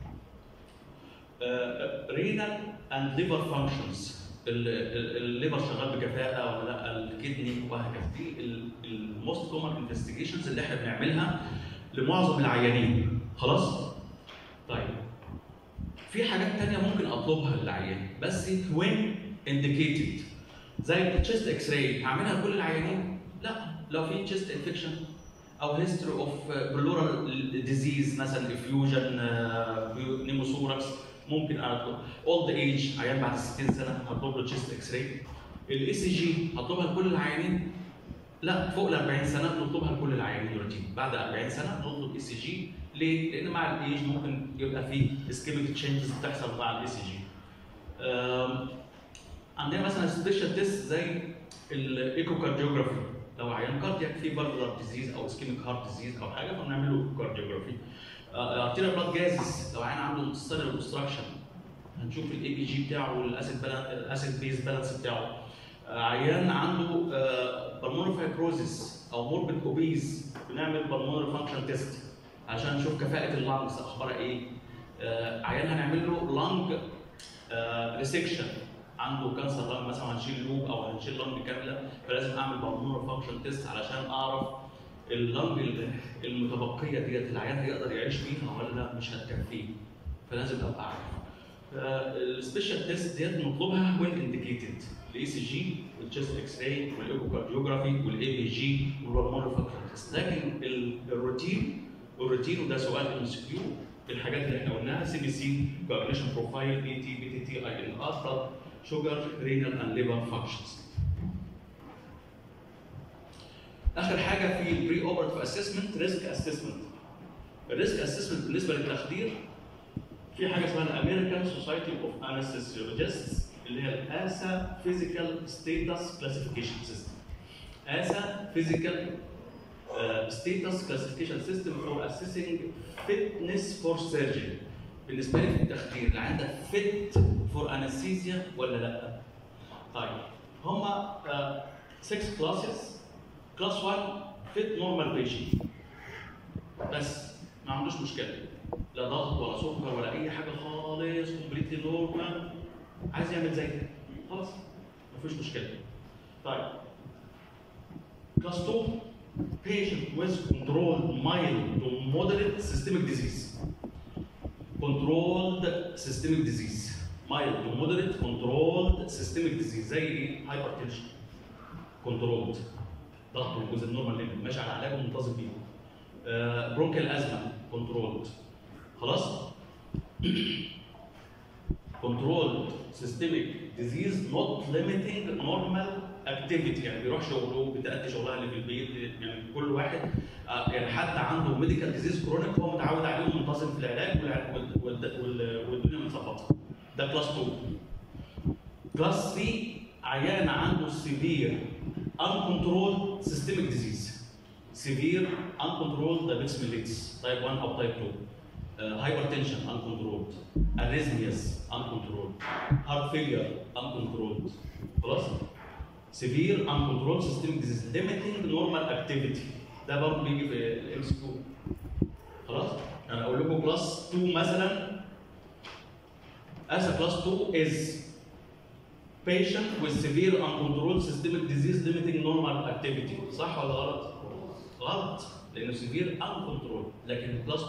رينال اند ليفر فانكشنز الليفر شغال بكفاءه ولا لا الكدني وهكذا دي الموست كومن انفستيجيشنز اللي احنا بنعملها لمعظم العيانين خلاص طيب في حاجات تانية ممكن اطلبها للعيان بس وين انديكيتد زي التشيست اكس راي هعملها لكل العيانين لا لو في تشيست انفكشن او هيستوري اوف بلورال ديزيز مثلا افيوجن نيموثوركس ممكن اطلب اولد ايج عيان بعد 60 سنه هطلب له تشيست اكس راي الاي سي جي هطلبها لكل العيانين لا فوق ال 40 سنه نطلبها لكل العيانين روتين بعد 40 سنه نطلب اي سي جي ليه؟ لان مع الايج ممكن يبقى في اسكيميك تشينجز بتحصل مع الاي سي جي عندنا مثلا سبيشال تيست زي الايكو كارديوجرافي لو عيان كاردياك في بالبلر ديزيز او اسكيميك هارت ديزيز او حاجه فبنعمل له ايكو كارديوجرافي ارتيريال بلاد جازز لو عيان عنده سيلر اوبستراكشن هنشوف الاي بي جي بتاعه والاسيد الاسيد بيز بالانس بتاعه آه، عيان عنده بالمونر فايبروزيس او موربيد اوبيز بنعمل بالمونر فانكشن تيست عشان نشوف كفاءه اللانجز اخبارها ايه آه، عيان هنعمل له لانج ريسكشن عنده كانسر لانج مثلا هنشيل لوب او هنشيل لانج كامله فلازم اعمل بالمونر فانكشن تيست علشان اعرف اللانج المتبقيه ديت العيان هيقدر يعيش بيها ولا مش هتكفيه فلازم ابقى عارف السبيشال تيست ديت نطلبها وين انديكيتد الاي سي جي والتشيست اكس راي والايكو كارديوجرافي والاي بي جي والهرمون فاكتور تيست لكن ال- الروتين الروتين وده سؤال ام اس كيو الحاجات اللي احنا قلناها سي بي سي كوجنيشن بروفايل بي تي بي تي تي اي ان ار شوجر رينال اند ليفر فانكشنز اخر حاجه في البري اوبرتيف اسسمنت ريسك اسسمنت الريسك اسسمنت بالنسبه للتخدير في حاجه اسمها الامريكان سوسايتي اوف انستيزيولوجيستس اللي هي الاسا فيزيكال ستيتس كلاسيفيكيشن سيستم اسا فيزيكال ستيتس كلاسيفيكيشن سيستم فور اسيسنج فيتنس فور سيرجري بالنسبه لي في التخدير اللي عندك فيت فور انستيزيا ولا لا؟ طيب هما 6 كلاسز كلاس 1 فيت نورمال بيشنت بس ما عندوش مشكله لا ضغط ولا سكر ولا اي حاجه خالص كومبليتلي نورمال عايز يعمل زي كده خلاص مفيش مشكله طيب كلاس 2 patient with controlled mild to moderate systemic disease controlled systemic disease mild to moderate controlled systemic disease زي ايه hypertension controlled ضغط الجزء النورمال ليفل ماشي على علاج ومنتظم بيه برونكال ازمه كنترولد خلاص كنترولد سيستميك ديزيز نوت ليميتنج نورمال اكتيفيتي يعني بيروح شغله بتأدي شغلها اللي في البيت يعني كل واحد آه، يعني حتى عنده ميديكال ديزيز كرونيك هو متعود عليه ومنتظم في العلاج والع- وال- وال- وال- والدنيا متظبطه ده كلاس 2 كلاس 3 عيان عنده سيفير uncontrolled systemic disease severe uncontrolled diabetes mellitus type 1 او type 2 hypertension uncontrolled arrhythmias uncontrolled heart failure uncontrolled خلاص severe uncontrolled systemic disease limiting normal activity ده برضه بيجي في الام اس كيو خلاص يعني اقول لكم كلاس 2 مثلا as a class 2 is patient with severe uncontrolled systemic disease limiting normal activity صح ولا غلط؟ غلط لانه severe uncontrolled لكن كلاس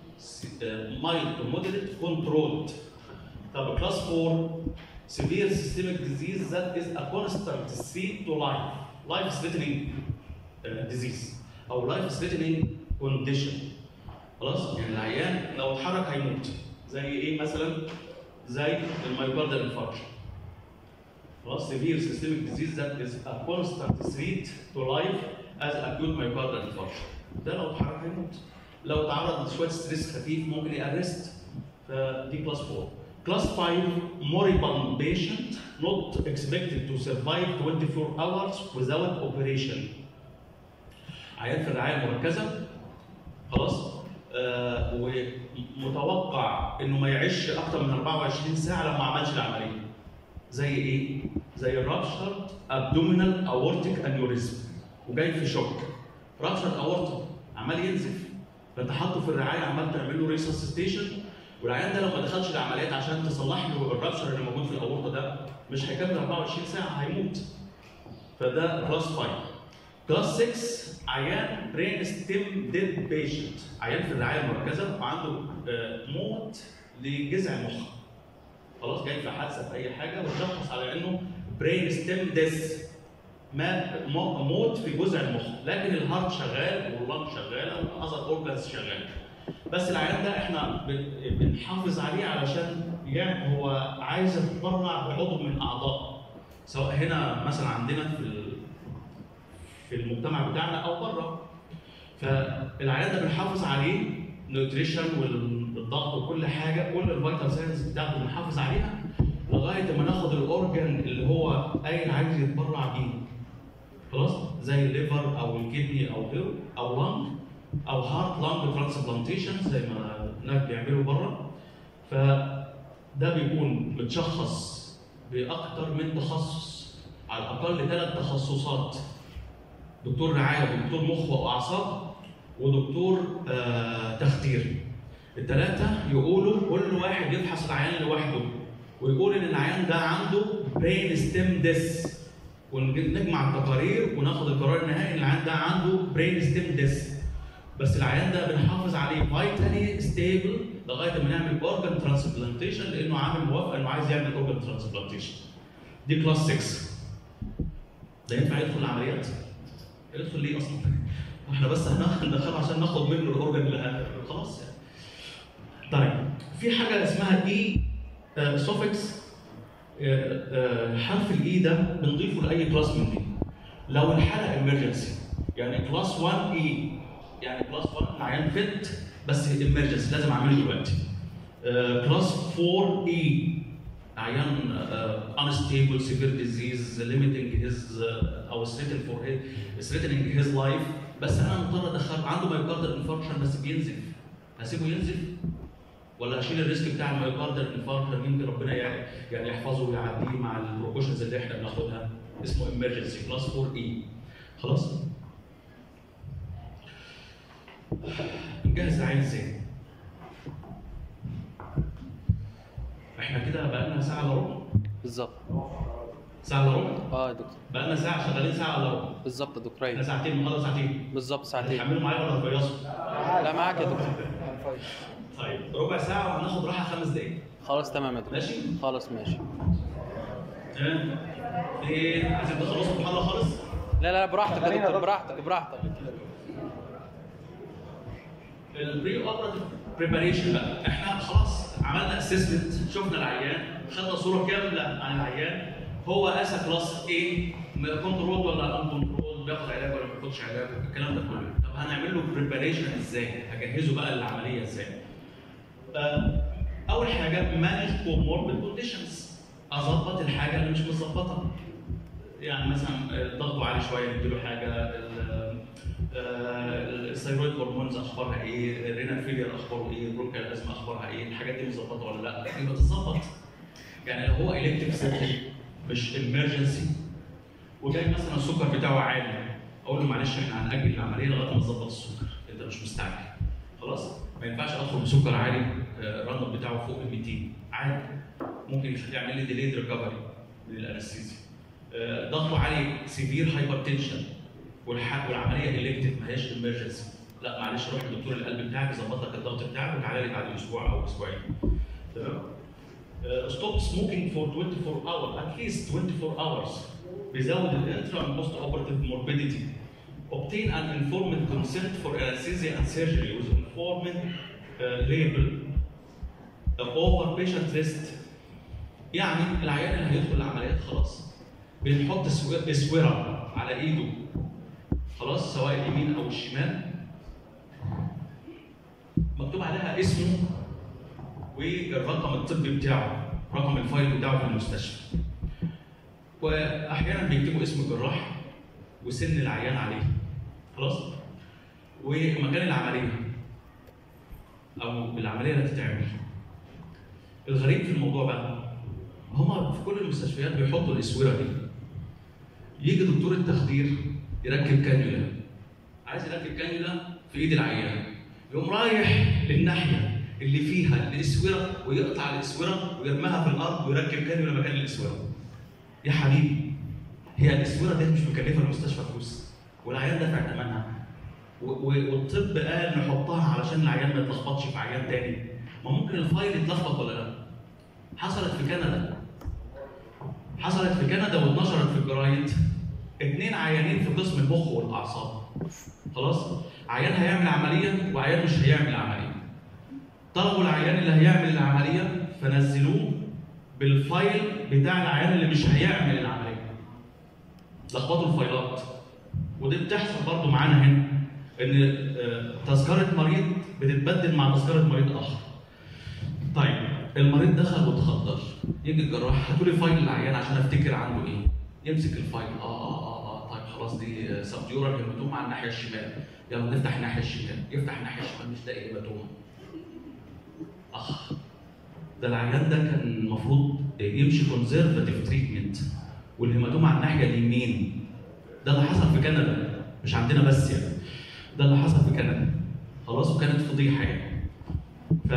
2 mild to moderate controlled طب كلاس 4 severe systemic disease that is a constant threat to life life threatening uh, disease او life threatening condition خلاص يعني العيان لو اتحرك هيموت زي ايه مثلا زي المايوكاردال انفاركشن خلاص severe systemic disease that is a constant threat to life as acute myocardial infarction ده لو اتحرك هيموت لو تعرض لشويه ستريس خفيف ممكن يأرست فدي كلاس 4 كلاس 5 moribund patient not expected to survive 24 hours without operation عيان في الرعايه المركزه خلاص آه ومتوقع انه ما يعيش اكتر من 24 ساعه لو ما عملش العمليه زي ايه؟ زي الرابشرد ابدومينال اورتيك انيوريزم وجاي في شوك رابشرد اورتيك عمال ينزف فانت حاطه في الرعايه عمال تعمل له ريسسيتيشن والعيان ده لو ما دخلش العمليات عشان تصلح له الرابشر اللي موجود في الاورطه ده مش هيكمل 24 ساعه هيموت فده كلاس 5 كلاس 6 عيان برين ستيم ديد بيشنت عيان في الرعايه المركزه وعنده آه، موت لجذع المخ خلاص جاي في حادثه في اي حاجه وتشخص على انه برين ستيم ديس ما مو- موت في جذع المخ لكن الهارت شغال واللنج شغاله والاذر اورجانز شغاله بس العيان ده احنا بن- بنحافظ عليه علشان يعني هو عايز يتبرع بعضو من اعضائه سواء هنا مثلا عندنا في ال- في المجتمع بتاعنا او بره فالعيان ده بنحافظ عليه نيوتريشن والضغط وكل حاجه كل الفيتال ساينز بتاعته بنحافظ عليها لغايه ما ناخد الاورجن اللي هو قايل عايز يتبرع بيه خلاص زي الليفر او الكدني او غيره او لانج او هارت لانج ترانسبلانتيشن زي ما هناك بيعملوا بره فده بيكون متشخص باكتر من تخصص على الاقل ثلاث تخصصات دكتور رعايه ودكتور مخ واعصاب ودكتور آه تخدير الثلاثه يقولوا كل واحد يفحص العيان لوحده ويقول ان العيان ده عنده برين ستيم ديس ونجمع التقارير وناخد القرار النهائي ان العيان ده عنده برين ستيم ديس بس العيان ده بنحافظ عليه فايتالي ستيبل لغايه ما نعمل اورجان ترانسبلانتيشن لانه عامل موافقه انه عايز يعمل اورجان ترانسبلانتيشن دي كلاس 6 ده ينفع يدخل العمليات؟ يدخل ليه اصلا؟ احنا بس هندخله عشان ناخد منه الاورجن اللي ه- خلاص يعني. طيب في حاجه اسمها اي سوفكس حرف الاي ده بنضيفه لاي كلاس من دي لو الحاله امرجنسي يعني كلاس 1 اي يعني كلاس 1 عيان فت بس امرجنسي لازم اعمله دلوقتي كلاس 4 اي عيان uh, unstable severe disease limiting his uh, او threatening for his threatening his life بس انا مضطر ادخل عنده مايوكاردال انفاركشن بس بينزف هسيبه ينزف ولا اشيل الريسك بتاع المايوكاردال انفاركشن يمكن ربنا يعني يعني يحفظه ويعديه مع البروكوشنز اللي احنا بناخدها اسمه emergency كلاس 4 اي خلاص نجهز العين ازاي؟ احنا كده بقالنا ساعه الا ربع بالظبط ساعه الا ربع اه يا دكتور بقالنا ساعه شغالين ساعه الا ربع بالظبط يا دكتور احنا أيوة. ساعتين المحاضره ساعتين بالظبط ساعتين هتحملوا معايا ولا هتفيصوا؟ لا معاك يا دكتور طيب ربع ساعه وهناخد راحه خمس دقايق خلاص تمام يا دكتور ماشي؟ خلاص ماشي تمام ايه عايزين تخلصوا المحاضره خالص؟ لا لا براحتك يا دكتور براحتك براحتك البري اوبراتيف بريباريشن بقى احنا خلاص عملنا اسسمنت شفنا العيان خدنا صوره كامله عن العيان هو اسا كلاس ايه كنترول ولا ان كنترول بياخد علاج ولا ما بياخدش علاج الكلام ده كله طب هنعمل له بريباريشن ازاي؟ هجهزه بقى للعمليه ازاي؟ آه، اول حاجه مانج كوموربيد كونديشنز اظبط الحاجه اللي مش متظبطه يعني مثلا ضغطه عالي شويه نديله حاجه ال- آه، الثيرويد هرمونز اخبارها ايه؟ الرينال فيلير اخباره ايه؟ البروكال ازمه اخبارها ايه؟ الحاجات دي مظبطه ولا لا؟ يبقى تتظبط. يعني لو هو الكتيف سيرجري مش امرجنسي وجاي مثلا السكر بتاعه عالي اقول له معلش احنا هنأجل العمليه لغايه ما نظبط السكر، انت مش مستعجل. خلاص؟ ما ينفعش ادخل بسكر عالي آه، الرقم بتاعه فوق ال 200 عادي ممكن يعمل لي ديليد ريكفري من الانستيزيا. آه، ضغطه عالي سيفير هايبر تنشن والعمليه الكتيف ما هياش امرجنسي لا معلش روح لدكتور القلب بتاعك يظبط لك الضغط بتاعك وتعالى لي بعد اسبوع او اسبوعين تمام ستوب سموكينج فور 24 اور اتليست 24 hours بيزود الانترا and post operative morbidity obtain an informed consent for anesthesia and surgery with informed uh, label uh, over patient list يعني العيان اللي هيدخل العمليات خلاص بنحط سو- اسوره على ايده خلاص سواء اليمين او الشمال مكتوب عليها اسمه والرقم الطبي بتاعه رقم الفايل بتاعه في المستشفى واحيانا بيكتبوا اسم الجراح وسن العيان عليه خلاص ومكان العمليه او العمليه اللي هتتعمل الغريب في الموضوع بقى هما في كل المستشفيات بيحطوا الاسوره دي يجي دكتور التخدير يركب كانيولا عايز يركب كانيولا في ايد العيان يقوم رايح للناحيه اللي فيها الاسوره ويقطع الاسوره ويرميها في الارض ويركب كانيولا مكان الاسوره يا حبيبي هي الاسوره دي مش مكلفه المستشفى فلوس والعيان دافع ثمنها و- و- والطب قال نحطها علشان العيان ما يتلخبطش في عيان تاني ما ممكن الفايل يتلخبط ولا لا حصلت في كندا حصلت في كندا واتنشرت في الجرايد اتنين عيانين في قسم المخ والاعصاب خلاص عيان هيعمل عمليه وعيان مش هيعمل عمليه طلبوا العيان اللي هيعمل العمليه فنزلوه بالفايل بتاع العيان اللي مش هيعمل العمليه لخبطوا الفايلات ودي بتحصل برضو معانا هنا ان آه، تذكره مريض بتتبدل مع تذكره مريض اخر طيب المريض دخل واتخدر يجي الجراح هاتوا لي فايل العيان عشان افتكر عنده ايه يمسك الفايل اه اه اه اه طيب خلاص دي سبديورال هيماتوما على الناحيه الشمال يلا نفتح الناحيه الشمال يفتح الناحيه الشمال مش لاقي هيماتوما اخ ده العيان ده كان المفروض يمشي كونزرفاتيف تريتمنت والهيماتوما على الناحيه اليمين ده اللي حصل في كندا مش عندنا بس يعني ده اللي حصل في كندا خلاص وكانت فضيحه يعني ف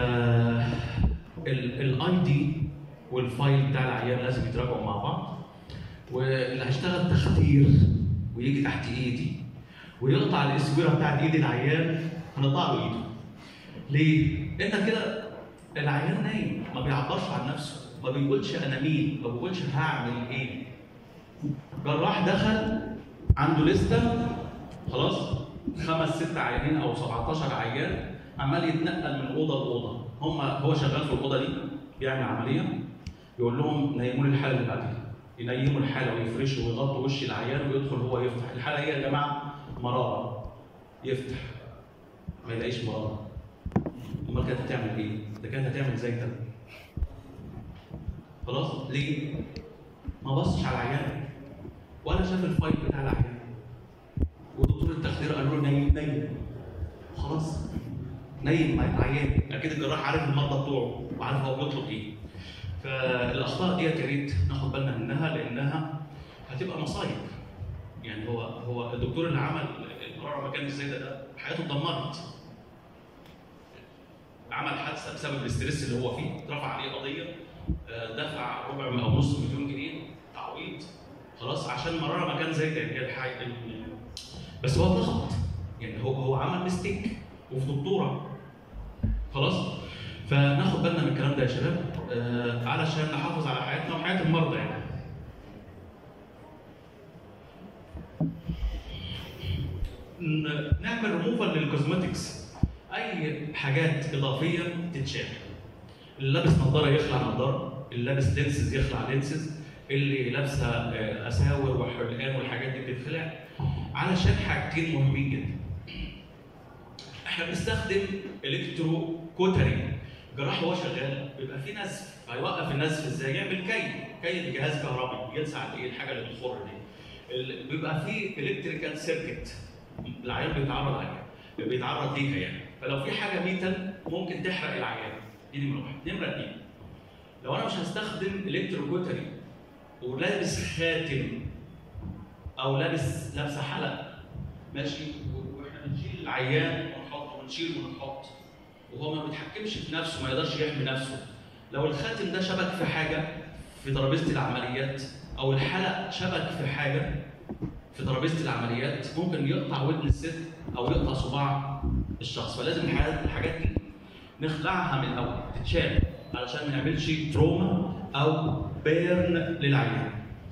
الاي دي والفايل بتاع العيان لازم يتراجعوا مع بعض واللي هيشتغل تخدير ويجي تحت ايدي ويقطع الاسوره بتاعت ايد العيان هنقطع له ايده ليه؟ انت كده العيان نايم ما بيعبرش عن نفسه ما بيقولش انا مين ما بيقولش هعمل ايه جراح دخل عنده لسته خلاص خمس ست عيانين او 17 عيان عمال يتنقل من اوضه لاوضه هم هو شغال في الاوضه دي بيعمل عمليه يقول لهم نيموا لي الحاله اللي بعديها ينيموا الحاله ويفرشوا ويغطوا وش العيان ويدخل هو يفتح الحاله هي يا جماعه مراره يفتح ما يلاقيش مراره امال كانت هتعمل ايه؟ ده كانت هتعمل زيتة خلاص ليه؟ ما بصش على العيان ولا شاف الفايل بتاع العيان ودكتور التخدير قال له نيم نيم خلاص نيم مع العيان اكيد الجراح عارف المرضى بتوعه وعارف هو بيطلب ايه فالاخطاء ديت يا ريت ناخد بالنا منها لانها هتبقى مصايب يعني هو هو الدكتور اللي عمل المراره مكان الزيادة ده حياته اتدمرت عمل حادثه بسبب الاسترس اللي هو فيه اترفع عليه قضيه آه، دفع ربع او نص مليون جنيه تعويض خلاص عشان مراره مكان زي يعني هي الحي... ال- بس هو اتلخبط يعني هو هو عمل ميستيك وفي دكتوره خلاص فناخد بالنا من الكلام ده يا شباب آه علشان نحافظ على حياتنا وحياه المرضى يعني ن- نعمل ريموفال للكوزمتكس اي حاجات اضافيه تتشال اللي لابس نظاره يخلع نظاره اللي لابس لينسز يخلع لينسز اللي لابسه آه، اساور وحلقان والحاجات دي بتتخلع علشان حاجتين مهمين جدا احنا بنستخدم الكترو كوتري جراح وهو شغال بيبقى في نزف هيوقف النزف ازاي يعمل كي حكايه جهاز كهربي يلسع الايه الحاجه اللي بتخر دي ال- بيبقى فيه الكتريكال سيركت العيان بيتعرض عليها بيتعرض ليها يعني فلو في حاجه ميتال ممكن تحرق العيان دي نمره واحد نمره اثنين لو انا مش هستخدم الكتروكوتري ولابس خاتم او لابس لابسه حلق ماشي و- واحنا بنشيل العيان ونحط ونشيل ونحط وهو ما بيتحكمش في نفسه ما يقدرش يحمي نفسه لو الخاتم ده شبك في حاجه في ترابيزه العمليات او الحلق شبك في حاجه في ترابيزه العمليات ممكن يقطع ودن الست او يقطع صباع الشخص فلازم الحاجات الحاجات دي نخلعها من الاول تتشال علشان ما نعملش تروما او بيرن للعيان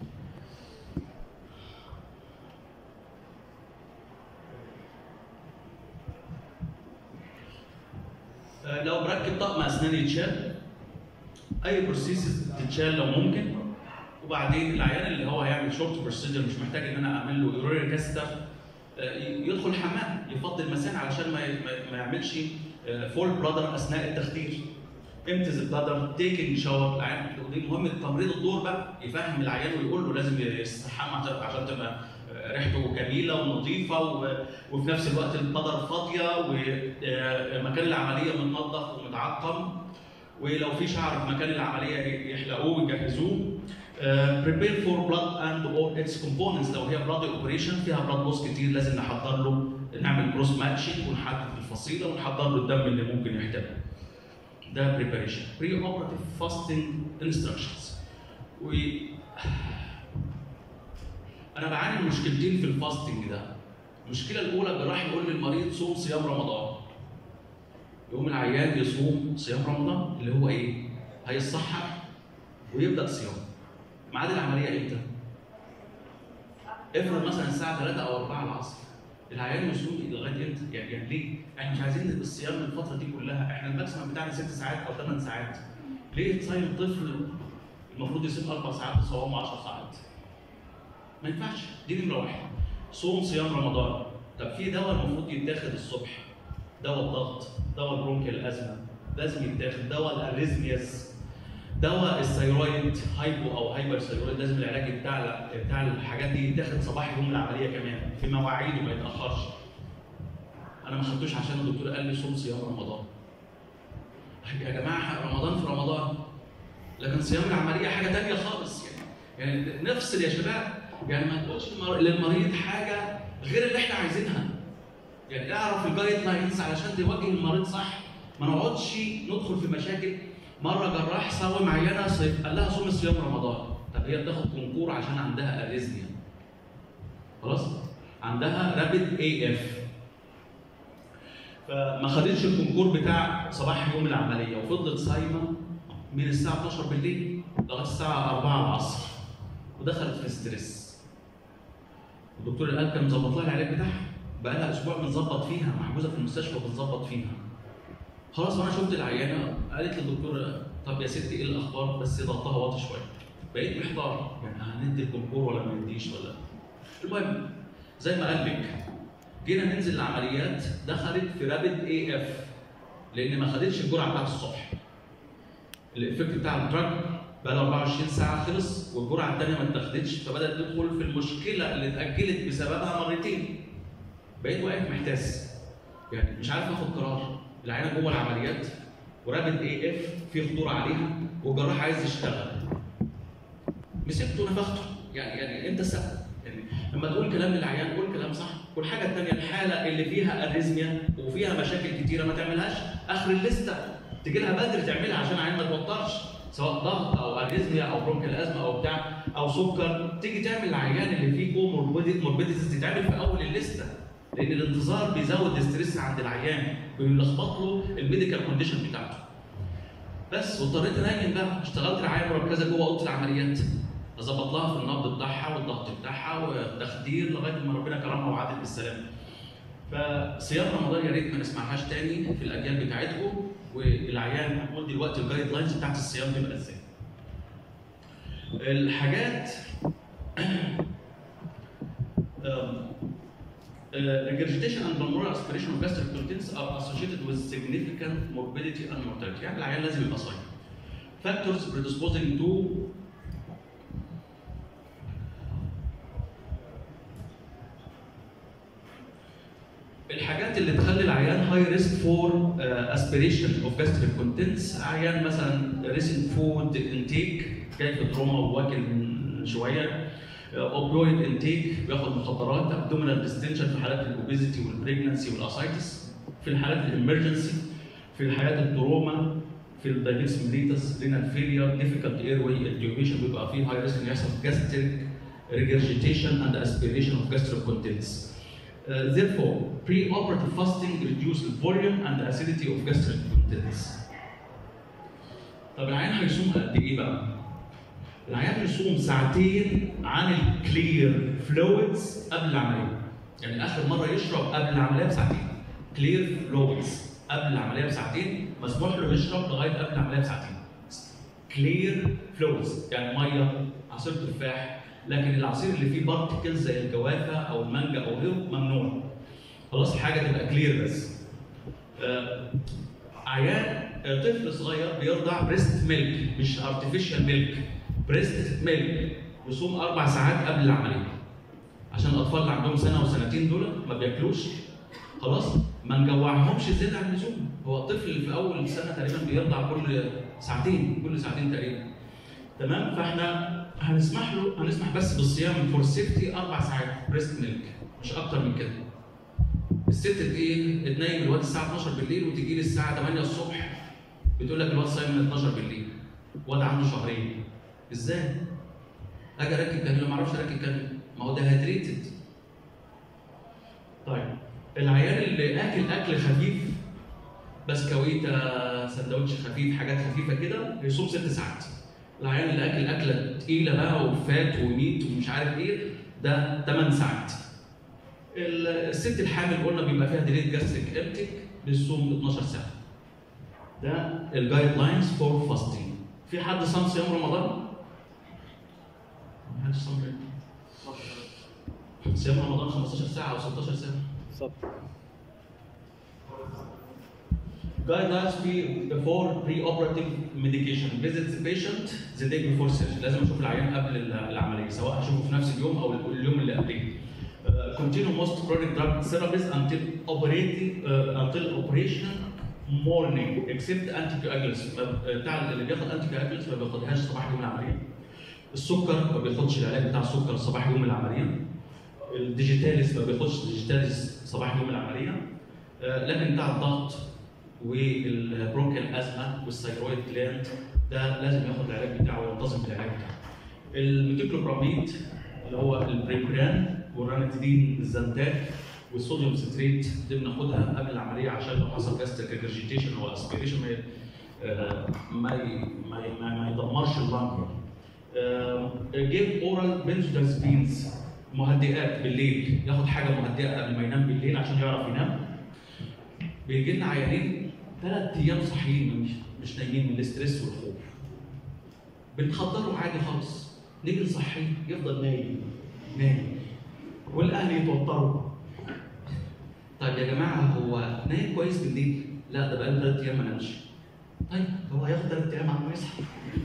آه، لو بركب طقم اسنان يتشال اي بروسيس تتشال لو ممكن وبعدين العيان اللي هو هيعمل شورت بروسيجر مش محتاج ان انا اعمل له يوريري كاستر يدخل الحمام يفضي المثانه علشان ما ما- ما يعملش فول بلادر اثناء التخدير امتز البلادر تيكنج شاور العيان ودي مهمه تمريض الدور بقى يفهم العيان ويقول له لازم يستحمى عشان- عشان تبقى آه، ريحته جميله ونظيفه و- وفي نفس الوقت البلادر فاضيه ومكان العمليه متنظف ومتعقم ولو في شعر في مكان العمليه يحلقوه ويجهزوه بريبير فور بلاد اند اور اتس كومبوننتس لو هي بلاد اوبريشن فيها بلاد لوس كتير لازم نحضر له نعمل كروس ماتشنج ونحدد الفصيله ونحضر له الدم اللي ممكن يحتاجه. ده بريباريشن بري اوبراتيف فاستنج انستراكشنز و انا بعاني من مشكلتين في الفاستنج ده المشكله الاولى الجراح يقول للمريض صوم صيام رمضان يقوم العيان يصوم صيام رمضان اللي هو ايه؟ هيصحح ويبدا صيام ميعاد العمليه امتى؟ افرض مثلا الساعه 3 او 4 العصر العيان يصوم لغايه امتى؟ يعني, يعني ليه؟ احنا مش عايزين الصيام الفتره دي كلها احنا الماكسيمم بتاعنا 6 ساعات او 8 ساعات ليه تصيم طفل المفروض يصيم اربع ساعات تصومه 10 ساعات؟ ما ينفعش دي نمره واحد صوم صيام رمضان طب في دواء المفروض يتاخد الصبح دواء الضغط دواء البرونكيال ازمه لازم يتاخد دواء الاريزمياز دواء الثيرويد هايبو او هايبر ثيرويد لازم العلاج بتاع بتاع الحاجات دي يتاخد صباح يوم العمليه كمان في مواعيده ما يتاخرش انا ما خدتوش عشان الدكتور قال لي صوم صيام رمضان يا جماعه رمضان في رمضان لكن صيام العمليه حاجه تانية خالص يعني يعني نفصل يا شباب يعني ما تقولش للمر- للمريض حاجه غير اللي احنا عايزينها يعني اعرف الجايد لاينز علشان توجه المريض صح ما نقعدش ندخل في مشاكل مره جراح صوم عيانه صيف قال لها صوم صيام رمضان طب هي بتاخد كونكور عشان عندها اريزميا خلاص عندها رابيد اي اف فما خدتش الكونكور بتاع صباح يوم العمليه وفضلت صايمه من الساعه 12 بالليل لغايه الساعه 4 العصر ودخلت في ستريس الدكتور اللي قال كان مظبط لها العلاج بتاعها بقى لها اسبوع بنظبط فيها محجوزه في المستشفى بنظبط فيها خلاص وانا شفت العيانه قالت للدكتور طب يا ستي ايه الاخبار بس ضغطها واطي شويه بقيت محتار يعني هندي الكونكور ولا ما نديش ولا المهم زي ما قال لك جينا ننزل العمليات دخلت في رابد اي اف لان ما خدتش الجرعه بتاعت الصبح الافكت بتاع الدراج بقى له 24 ساعه خلص والجرعه الثانيه ما اتاخدتش فبدات تدخل في المشكله اللي اتاجلت بسببها مرتين بقيت واقف محتاس يعني مش عارف اخد قرار العيانه جوه العمليات ورابد اي اف في خطوره عليها والجراح عايز يشتغل مسكته نفخته يعني يعني انت السبب يعني لما تقول كلام للعيان قول كلام صح والحاجه الثانيه الحاله اللي فيها اريزميا وفيها مشاكل كتيره ما تعملهاش اخر الليسته تجي لها بدري تعملها عشان العيان ما توترش سواء ضغط او اريزميا او برونكيال ازمه او بتاع او سكر تيجي تعمل العيان اللي فيه كو موربيديتيز تتعمل في اول الليسته لان الانتظار بيزود الاستريس عند العيان بيلخبط له الميديكال كونديشن بتاعته بس واضطريت انيم بقى اشتغلت رعايه مركزه جوه اوضه العمليات اظبط لها في النبض بتاعها والضغط بتاعها والتخدير لغايه ما ربنا كرمها وعدت بالسلامه. فصيام رمضان يا ريت ما نسمعهاش تاني في الاجيال بتاعتكم والعيان هنقول دلوقتي الجايد لاينز بتاعت الصيام تبقى ازاي. الحاجات regurgitation and pulmonary aspiration of gastric contents are associated with significant morbidity and mortality يعني العيان لازم يبقى صايم. Factors predisposing to الحاجات اللي تخلي العيان هاي ريسك فور اسبيريشن اوف جاستريك كونتنتس عيان مثلا ريسنت فود انتيك جاي في تروما وواكل من شويه اوبيويد انتيك بياخد مخدرات ابدومينال ديستنشن في حالات الاوبيزيتي والبريجنسي والاسايتس في الحالات الامرجنسي في الحالات التروما في الدايبيتس ميليتس رينال فيلير ديفيكالت اير واي انتيوبيشن بيبقى فيه هاي ريسك ان يحصل جاستريك regurgitation and aspiration of gastric contents. Uh, therefore, pre-operative fasting reduces the volume and the acidity of gastric contents. طب العيان هيصوم قد ايه بقى؟ العيان يصوم ساعتين عن الكلير فلويدز قبل العمليه. يعني اخر مره يشرب قبل العمليه بساعتين. كلير فلويدز قبل العمليه بساعتين مسموح له يشرب لغايه قبل العمليه بساعتين. كلير فلويدز يعني ميه عصير تفاح لكن العصير اللي فيه بارتكلز زي الجوافه او المانجا او غيره ممنوع. خلاص حاجه تبقى كلير بس. آه عيان آه، طفل صغير بيرضع بريست ميلك مش ارتفيشال ميلك بريست ميلك يصوم اربع ساعات قبل العمليه. عشان الاطفال اللي عندهم سنه وسنتين دول ما بياكلوش خلاص ما نجوعهمش زياده عن اللزوم هو الطفل اللي في اول سنه تقريبا بيرضع كل ساعتين كل ساعتين تقريبا تمام فاحنا هنسمح له هنسمح بس بالصيام فور سيفتي اربع ساعات بريست ميلك مش اكتر من كده الست ايه تنيم الواد الساعه 12 بالليل وتجي لي الساعه 8 الصبح بتقول لك الواد صايم من 12 بالليل واد عنده شهرين ازاي؟ اجي اركب كانيولا ما اعرفش اركب كانيولا ما هو ده هيدريتد طيب العيان اللي اكل اكل خفيف بسكويته سندوتش خفيف حاجات خفيفه كده يصوم ست ساعات العيان اللي اكل اكله تقيله بقى وفات وميت ومش عارف ايه ده 8 ساعات الست الحامل قلنا بيبقى فيها ديليت جاستريك امتك بتصوم 12 ساعه ده الجايد لاينز فور فاستنج في حد صام صيام رمضان؟ محدش صام رمضان. صيام رمضان 15 ساعه او 16 ساعه بالظبط guidelines في before pre-operative medication visit the patient the day before surgery لازم اشوف العيان قبل العمليه سواء هشوفه في نفس اليوم او اليوم اللي قبليه. Uh, continue most chronic drug therapies until operating uh, until operation morning except anticoagulants ما- بتاع اللي بياخد anticoagulants ما بياخدهاش صباح يوم العمليه. السكر ما بياخدش العلاج بتاع السكر صباح يوم العمليه. الديجيتاليس ما بياخدش ديجيتاليس صباح يوم العمليه. آه، لكن بتاع الضغط والبرونكال ازمه والثيرويد جلاند ده لازم ياخد العلاج بتاعه وينتظم بالعلاج بتاعه. الميتوكلوبراميد اللي هو البريكوران والرانيتيدين الزنتاك والصوديوم ستريت دي بناخدها قبل العمليه عشان لو حصل جاستريك ريجرجيتيشن او اسبيريشن ما ي- آه، ما ي- ما ي- ما ما يدمرش اللنج جيب اورال بنزودازبينز مهدئات بالليل ياخد حاجه مهدئه قبل ما ينام بالليل عشان يعرف ينام بيجي لنا عيانين ثلاث ايام صاحيين مش مش نايمين من الاستريس والخوف بنخدره عادي خالص نيجي نصحيه يفضل نايم نايم والاهل يتوتروا طيب يا جماعه هو نايم كويس بالليل لا ده بقاله ثلاث ايام ما نامش طيب هو هياخد ثلاث ايام على ما يصحى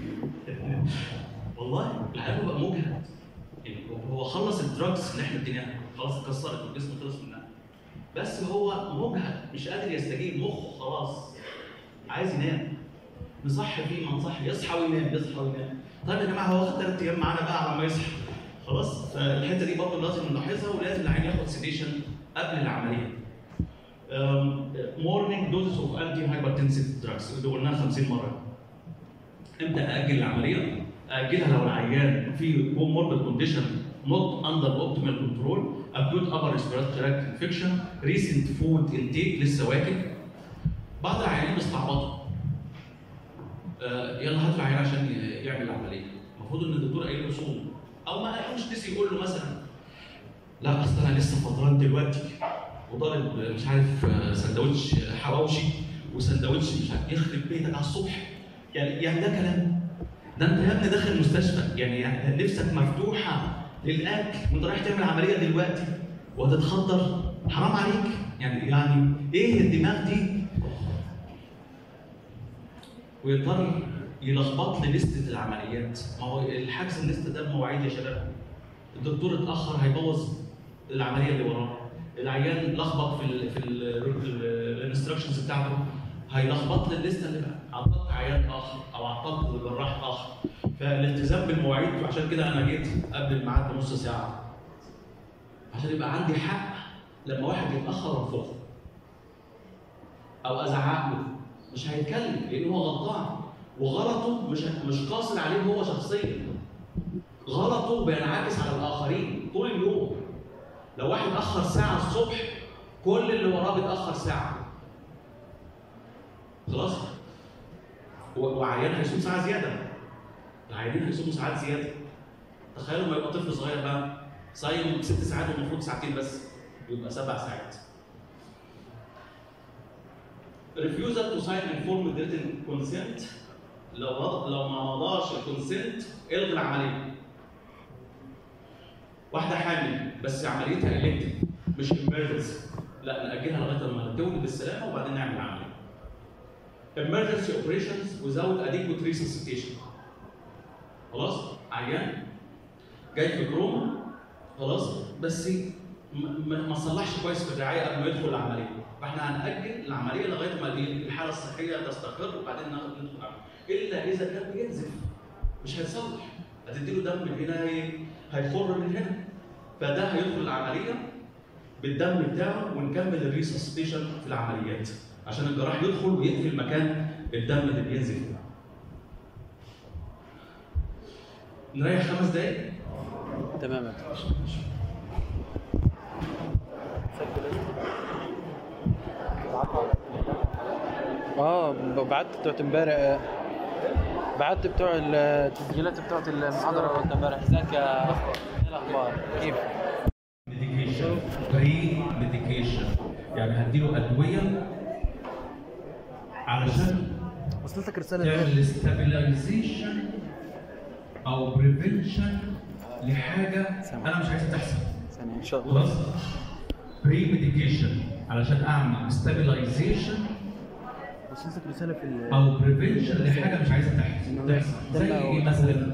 والله العيال بقى مجهد يعني هو خلص الدراجز اللي احنا اديناها خلاص اتكسرت والجسم خلص منها بس هو مجهد مش قادر يستجيب مخه خلاص عايز ينام نصحي فيه ما نصحي يصحى وينام يصحى وينام طيب يا جماعه هو واخد ثلاث ايام معانا بقى على ما يصحى خلاص فالحته دي برضه لازم نلاحظها ولازم العيان ياخد سيديشن قبل العمليه مورنينج دوزز اوف انتي هايبرتنسيف دراجز اللي قلناها 50 مره امتى اجل العمليه؟ اجلها لو العيان في comorbid كونديشن not under optimal control acute upper respiratory tract infection recent food intake لسه واكل بعض العيانين بيستعبطوا آه، يلا هات العيان عشان ي- يعمل العمليه المفروض ان الدكتور قايل له صوم او ما قالوش نسي يقول له مثلا لا اصل انا لسه فطران دلوقتي وضارب مش عارف آه، سندوتش حواوشي وسندوتش مش عارف يخرب بيتك على الصبح يعني يعني ده كلام ده انت يا ابني داخل مستشفى يعني, يعني نفسك مفتوحه للاكل وانت رايح تعمل عمليه دلوقتي وهتتخدر حرام عليك يعني يعني ايه الدماغ دي ويضطر يلخبط لي لسته العمليات ما هو الحجز الليسته ده بمواعيد يا شباب الدكتور اتاخر هيبوظ العمليه اللي وراه العيان لخبط في ال في الانستراكشنز بتاعته هيلخبط لي الليسته اللي عطلت عيان اخر او عطلت جراح اخر فالالتزام بالمواعيد وعشان كده انا جيت قبل الميعاد بنص ساعه عشان يبقى عندي حق لما واحد يتاخر وارفضه او ازعق له مش هيتكلم لان هو غلطان وغلطه مش مش قاصر عليه هو شخصيا غلطه بينعكس على الاخرين طول اليوم لو واحد اخر ساعه الصبح كل اللي وراه بيتاخر ساعه خلاص و- وعيان هيصوم ساعه زياده العيانين هيصوموا ساعات زياده تخيلوا لما يبقى طفل صغير بقى صايم ست ساعات والمفروض ساعتين بس يبقى سبع ساعات refusal to sign informed written consent لو مض- لو ما مضاش الكونسنت الغي العمليه واحده حامل بس عمليتها الكتف مش emergency لا ناجلها لغايه لما تولد بالسلامه وبعدين نعمل العمليه emergency operations without adequate resuscitation خلاص عيان جاي في كروما خلاص بس م- م- ما صلحش كويس في الرعايه قبل ما يدخل العمليه فاحنا هنأجل العمليه لغايه ما الحاله الصحيه تستقر وبعدين ناخد ندخل العمليه الا اذا كان بينزف مش هيتصلح هتديله دم من هنا هي- هيخر من هنا فده هيدخل العمليه بالدم بتاعه ونكمل الريسستيشن في العمليات عشان الجراح يدخل ويقفل مكان الدم اللي بينزل فيه. نريح خمس دقايق تمام يا دكتور اه ب- بعت بتوعت امبارح آه، بعت بتوع التسجيلات بتوعت المحاضرة قلت امبارح ازيك يا ايه الاخبار كيف؟ ميديكيشن بري ميديكيشن يعني هديله ادويه علشان وصلت لك رساله تعمل ستابيلايزيشن او بريفنشن لحاجه انا مش عايزها تحصل ثانية ان شاء الله خلاص بري ميديكيشن علشان اعمل ستابيلايزيشن وصلت لك رساله في ال- او بريفنشن لحاجه مش عايزها تحصل تحصل. زي ايه مثلا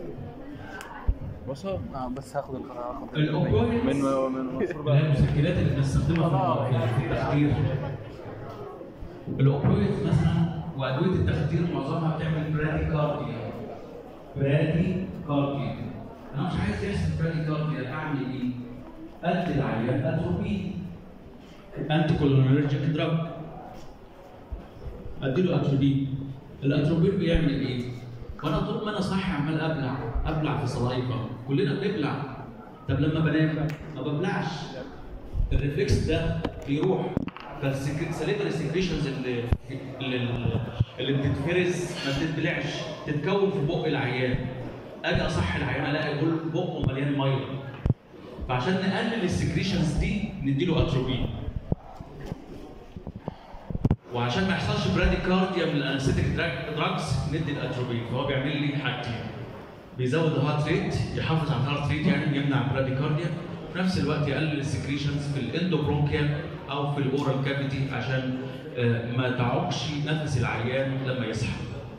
وصل؟ اه بس هاخد القرار هاخد الاوبيويدز من من منصور اللي هي بقى المسكنات اللي بنستخدمها في في التخدير الاوبيويد مثلا وادويه التخدير معظمها بتعمل براديكارديا براديكارديا انا مش عايز يحصل براديكارديا اعمل ايه؟ ادي العيان اتروبين انتي كولينرجيك دراج اديله اتروبين الاتروبين بيعمل ايه؟ وانا طول ما انا صاحي عمال ابلع ابلع في صلايفه كلنا بنبلع طب لما بنام ما ببلعش الريفلكس ده بيروح فالسليفري سكريشنز اللي اللي, اللي بتتفرز ما بتتبلعش تتكون في بق العيان اجي اصحي العيان الاقي كل بقه مليان ميه فعشان نقلل السكريشنز دي نديله اتروبين وعشان ما يحصلش براديكارديا من الانستيك دراجز ندي الاتروبين فهو بيعمل لي حاجتين بيزود الهارت ريت يحافظ على الهارت ريت يعني يمنع براديكارديا في نفس الوقت يقلل السكريشنز في الاندوبرونكيا او في الاورال كافيتي عشان آه، ما تعوقش نفس العيان لما يصحى.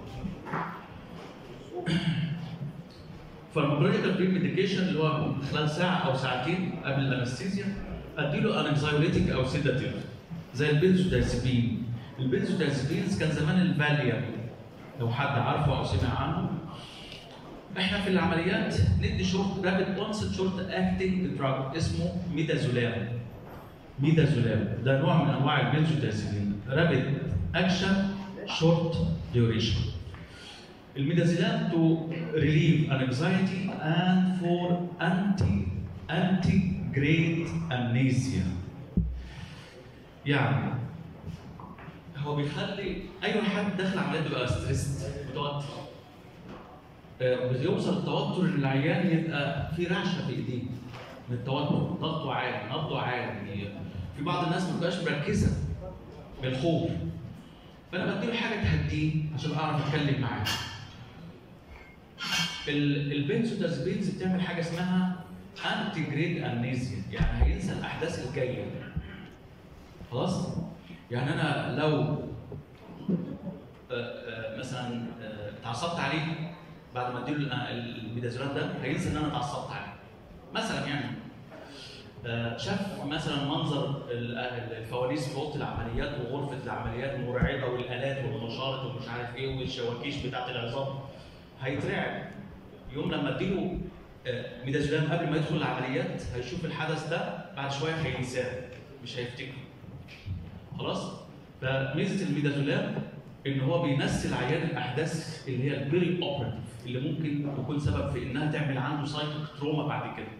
فالمبريديكال بري ميديكيشن اللي هو خلال ساعه او ساعتين قبل الانستيزيا اديله انكزايوليتيك او سيداتيف زي البنزودازيبين البنزودازيبينز كان زمان الفاليوم لو حد عارفه او سمع عنه احنا في العمليات ندي شورت رابid اونست شورت اكتنج دراج اسمه ميدازولام ميدازولام ده نوع من انواع البنزودازيبين رابid اكشن شورت ديوريشن الميدازولام to relieve anxiety and for anti anti grade amnesia يعني هو بيخلي اي حد داخل عمليه بيبقى ستريس متوتر آه، بيوصل التوتر ان العيان يبقى في رعشه في ايديه من التوتر ضغطه عالي نبضه عالي في بعض الناس ما بتبقاش مركزه من الخوف فانا بديله حاجه تهديه عشان اعرف اتكلم معاه ال- البنزودازبينز بتعمل حاجه اسمها انتي جريد امنيزيا يعني هينسى الاحداث الجايه خلاص يعني انا لو آه، آه، مثلا آه، اتعصبت عليه بعد ما اديله ال- الميدازولام ده هينسى ان انا اتعصبت عليه مثلا يعني آه، شاف مثلا منظر ال- ال- الفوانيس في اوضه العمليات وغرفه العمليات مرعبه والالات والمشارط ومش عارف ايه والشواكيش بتاعت العظام هيترعب يوم لما اديله آه، ميدازولام قبل ما يدخل العمليات هيشوف الحدث ده بعد شويه هينساه مش هيفتكره خلاص فميزه الميدازولام ان هو بينسي العيان الاحداث اللي هي البيري اوبراتيف اللي ممكن تكون سبب في انها تعمل عنده سايكيك تروما بعد كده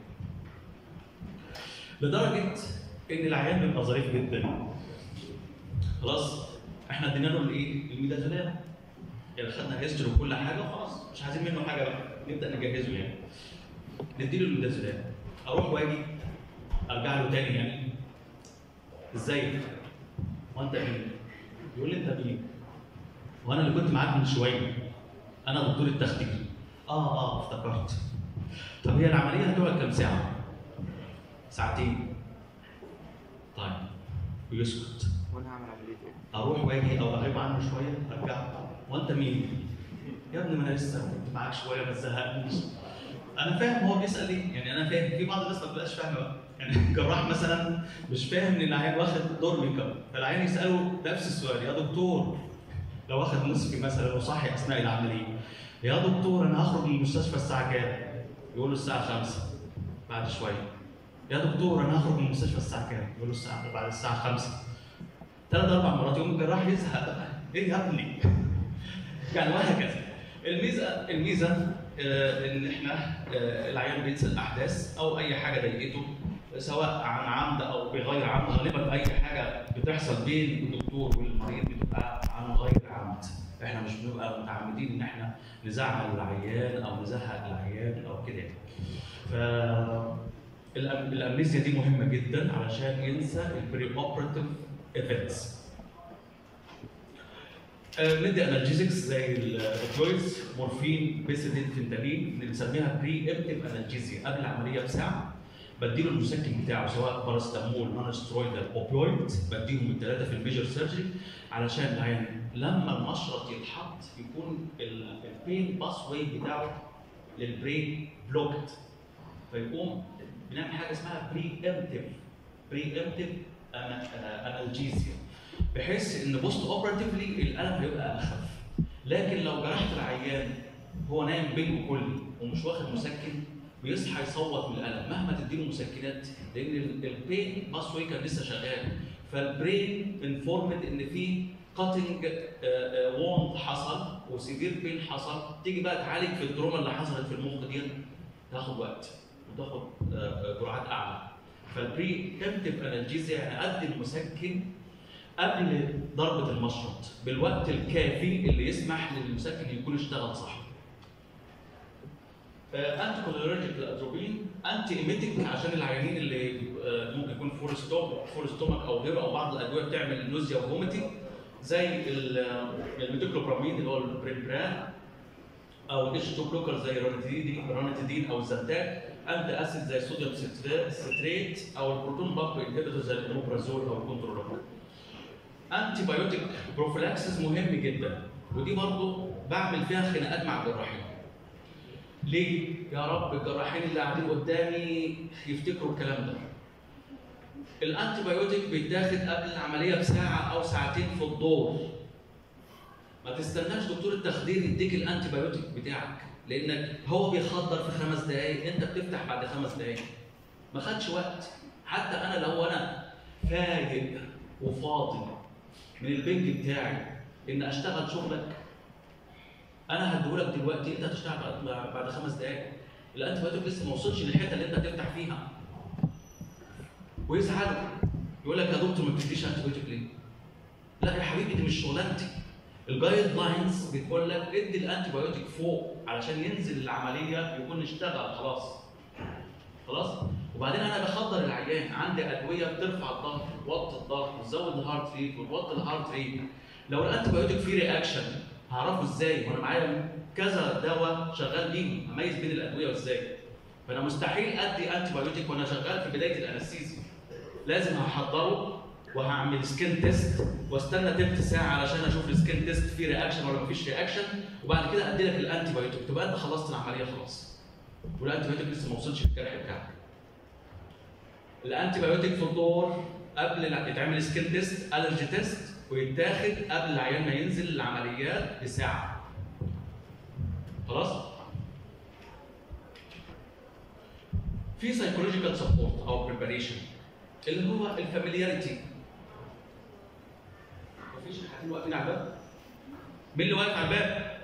لدرجه ان العيان بيبقى ظريف جدا خلاص احنا ادينا له الايه الميدازولام يعني خدنا هيستوري وكل حاجه وخلاص مش عايزين منه حاجه بقى نبدا نجهزه يعني نديله الميدازولام اروح واجي ارجع له تاني يعني ازيك وانت مين؟ يقول لي انت مين؟ وانا اللي كنت معاك من شويه انا دكتور التخدير اه اه افتكرت طب هي العمليه هتقعد كام ساعه؟ ساعتين طيب ويسكت وانا هعمل عمليه ايه؟ اروح واجي او اغيب عنه شويه ارجع وانت مين؟ يا ابني ما انا لسه كنت معاك شويه ما تزهقنيش انا فاهم هو بيسال ايه يعني انا فاهم في بعض الناس ما بتبقاش فاهمه بقى يعني الجراح مثلا مش فاهم ان العيان واخد دور ميك اب فالعيان يساله نفس السؤال يا دكتور لو واخد نصفي مثلا وصحي اثناء العمليه يا دكتور انا هخرج من المستشفى الساعه كام؟ يقول له الساعه 5 بعد شويه يا دكتور انا هخرج من المستشفى الساعه كام؟ يقول له الساعه بعد الساعه 5 ثلاث اربع مرات يقوم الجراح يزهق ايه يا ابني؟ يعني وهكذا الميزه الميزه آه، ان احنا آه، العيان بينسى الاحداث او اي حاجه ضايقته سواء عن عمد او بغير عمد غالبا اي حاجه بتحصل بين الدكتور والمريض بتبقى عن غير عمد احنا مش بنبقى متعمدين ان احنا نزعل العيان او نزهق العيان او كده يعني. ف الأم- الامنيزيا دي مهمه جدا علشان ينسى البري اوبراتيف ايفنتس ندي انالجيزكس زي الاوبيويدز مورفين بيسيدين فنتانين اللي بنسميها بري امتيف انالجيزيا قبل العمليه بساعه بديله المسكن بتاعه سواء باراستامول نون سترويدال اوبيويد بديهم الثلاثه في الميجر سيرجري علشان العيان لما المشرط يتحط يكون البين باس واي بتاعه للبرين بلوكت فيقوم بنعمل حاجه اسمها بري امتيف بري امتيف انالجيزيا بحيث ان بوست اوبراتيفلي الالم هيبقى اخف لكن لو جرحت العيان هو نايم بين كلي ومش واخد مسكن بيصحى يصوت من الالم مهما تديله مسكنات لان البين باس واي كان لسه شغال فالبرين انفورمد ان في كاتنج ووند حصل وسيفير بين حصل تيجي بقى تعالج في التروما اللي حصلت في المخ دي تاخد وقت وتاخد آه، آه، جرعات اعلى فالبري امتيف انالجيزيا يعني ادي المسكن قبل ضربة المشرط بالوقت الكافي اللي يسمح للمسكن يكون اشتغل صح. انتي كوليرجيك للاتروبين انتي ايميتيك عشان العيانين اللي آه، ممكن يكون فور ستومك فور ستومك او غيره او بعض الادويه بتعمل نوزيا وفوميتنج زي ال- الميتوكلوبرامين اللي هو البريمبران او اتش 2 بلوكر زي الرونيتيدين الرونيتيدين او الزنتاك انتي اسيد زي الصوديوم ستريت- ستريت او البروتون بامب انهبيتور زي الاموبرازول او الكنترولول. انتي بايوتيك بروفيلاكسس مهم جدا ودي برضو بعمل فيها خناقات مع الجراحين. ليه؟ يا رب الجراحين اللي قاعدين قدامي يفتكروا الكلام ده. الانتي بايوتيك بيتاخد قبل العمليه بساعه او ساعتين في الدور. ما تستناش دكتور التخدير يديك الانتي بايوتيك بتاعك لانك هو بيخدر في خمس دقائق انت بتفتح بعد خمس دقائق. ما خدش وقت حتى انا لو انا فايق وفاضي من البنج بتاعي ان اشتغل شغلك انا هديهولك دلوقتي انت هتشتغل بعد بعد خمس دقائق الانتي بايوتيك لسه ما وصلش للحته اللي انت هتفتح فيها ويزعل يقول لك يا دكتور ما بتديش انتي بايوتيك ليه؟ لا يا حبيبي دي مش شغلانتي الجايد لاينز بتقول لك ادي الانتي بايوتيك فوق علشان ينزل العمليه يكون اشتغل خلاص خلاص وبعدين انا بخدر العيان عندي ادويه بترفع الضغط وتوطي الضغط وتزود الهارت ريت وتوطي الهارت ريت لو الانتي بايوتيك فيه رياكشن هعرفه ازاي وانا معايا كذا دواء شغال بيهم اميز بين الادويه وازاي فانا مستحيل ادي انتي بايوتيك وانا شغال في بدايه الانستيزيا لازم هحضره وهعمل سكين تيست واستنى تلت ساعه علشان اشوف السكين تيست فيه رياكشن ولا مفيش رياكشن وبعد كده ادي لك الانتي بايوتيك تبقى انت خلصت العمليه خلاص والانتي بايوتيك لسه ما وصلش للجرح بتاعك الانتي بايوتيك في الدور قبل لا- يتعمل سكين تيست الرجي تيست ويتاخد قبل العيان ما ينزل العمليات بساعه خلاص في سايكولوجيكال سبورت او بريباريشن اللي هو الفاميلياريتي مفيش حد واقفين على الباب مين اللي واقف على الباب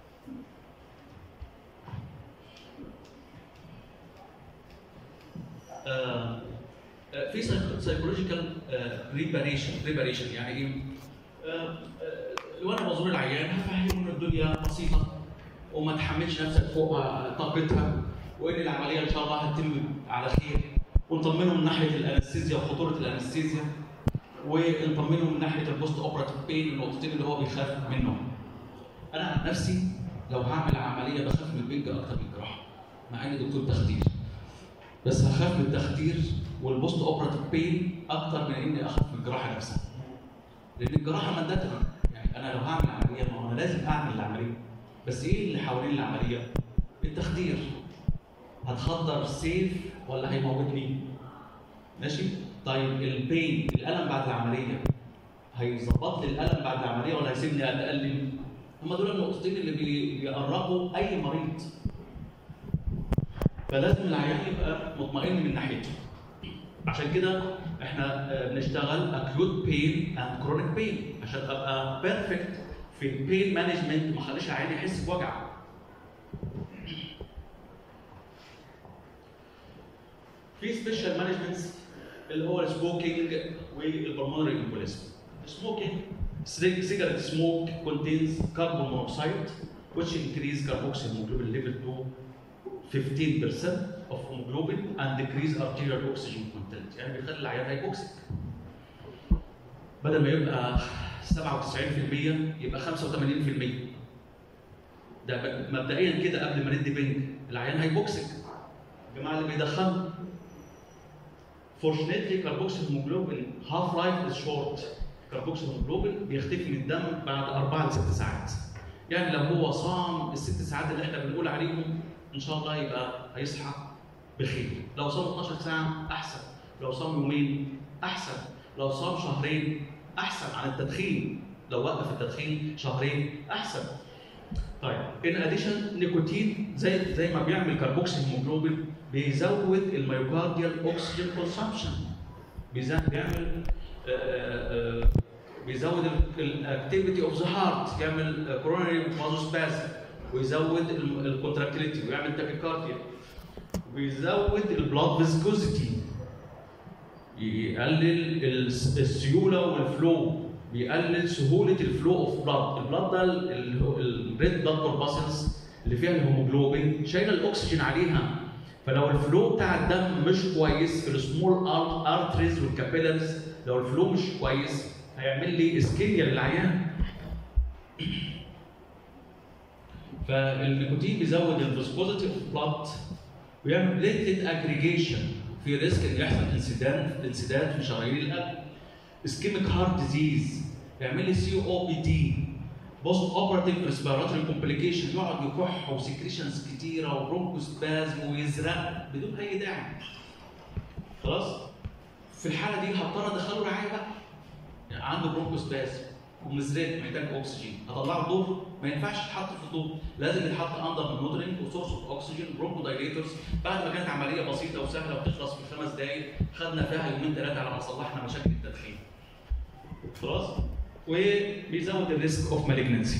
آه، آه، في سايكولوجيكال بريباريشن بريباريشن يعني ايه؟ آه، آه، وانا بزور العيان هفهمه ان الدنيا بسيطه وما تحملش نفسك فوق آه، طاقتها وان العمليه ان شاء الله هتتم على خير ونطمنه من ناحيه الانستيزيا وخطوره الانستيزيا ونطمنه من ناحيه البوست اوبراتيف بين النقطتين اللي هو بيخاف منهم. انا عن نفسي لو هعمل عمليه بخاف من البنج اكتر من الجراحه مع اني دكتور تخدير بس هخاف من التخدير والبوست اوبراتيف بين اكتر من اني اخاف من الجراحه نفسها. لان الجراحه مادتها يعني انا لو هعمل عمليه ما هو انا لازم اعمل العمليه بس ايه اللي حوالين العمليه؟ التخدير هتخدر سيف ولا هيموتني؟ ماشي؟ طيب البين الالم بعد العمليه هيظبط لي الالم بعد العمليه ولا هيسيبني اتالم؟ هم دول النقطتين اللي بي- بيقربوا اي مريض. فلازم العيان يبقى مطمئن من ناحيته. عشان كده احنا آه، بنشتغل اكيوت بين اند كرونيك بين عشان ابقى بيرفكت في البين مانجمنت ما اخليش العيان يحس بوجع. في سبيشال مانجمنت اللي هو السموكينج والبلمونري امبوليزم. السموكينج cigarette smoke contains carbon monoxide which increase carboxyl hemoglobin level to 15% of hemoglobin and decrease arterial oxygen content يعني بيخلي العيان هايبوكسيك بدل ما يبقى 97% يبقى 85% ده ب- مبدئيا كده قبل ما ندي بنج العيان هايبوكسيك الجماعه اللي بيدخنوا Fortunately, carboxyl hemoglobin half life is short. carboxyl hemoglobin بيختفي من الدم بعد 4 ل 6 ساعات. يعني لو هو صام الست ساعات اللي احنا بنقول عليهم ان شاء الله يبقى هيصحى بخير. لو صام 12 ساعه احسن. لو صام يومين احسن. لو صام شهرين احسن عن التدخين. لو وقف التدخين شهرين احسن. طيب ان اديشن نيكوتين زي زي ما بيعمل كاربوكسي هيموجلوبين بيزود الميوكارديال اوكسجين كونسامشن بيعمل آه، آه، آه، بيزود الاكتيفيتي اوف ذا هارت يعمل كوروناري فازوسبازم ويزود الكونتراكتيليتي ويعمل تاكيكارديا ويزود البلاد فيسكوزيتي يقلل الس- السيوله والفلو بيقلل سهوله الفلو اوف بلاد البلاد ده الريد بلاد كورباسلز اللي فيها الهيموجلوبين شايله الاكسجين عليها فلو الفلو بتاع الدم مش كويس في السمول ارتريز والكابيلارز لو الفلو مش كويس هيعمل لي اسكيميا للعيان فالنيكوتين بيزود الفيسكوزيتي اوف بلاد ويعمل بليتلت اجريجيشن في ريسك ان يحصل انسداد انسداد في شرايين القلب اسكيميك هارت ديزيز يعمل لي سي او بي دي بوست اوبراتيف ريسبيراتوري كومبليكيشن يقعد يكح وسكريشنز كتيره وبرونكوسبازم ويزرق بدون اي داعي خلاص في الحاله دي هضطر ادخله رعايه بقى يعني عنده برونكوسبازم ومزرق محتاج اكسجين هطلعه دور ما ينفعش يتحط في الدور لازم يتحط اندر مودرنج وسورس اوف اكسجين برونكو دايليتورز بعد ما كانت عمليه بسيطه وسهله وتخلص في خمس دقائق خدنا فيها يومين ثلاثه على ما صلحنا مشاكل التدخين خلاص وبيزود الريسك اوف مالجنسي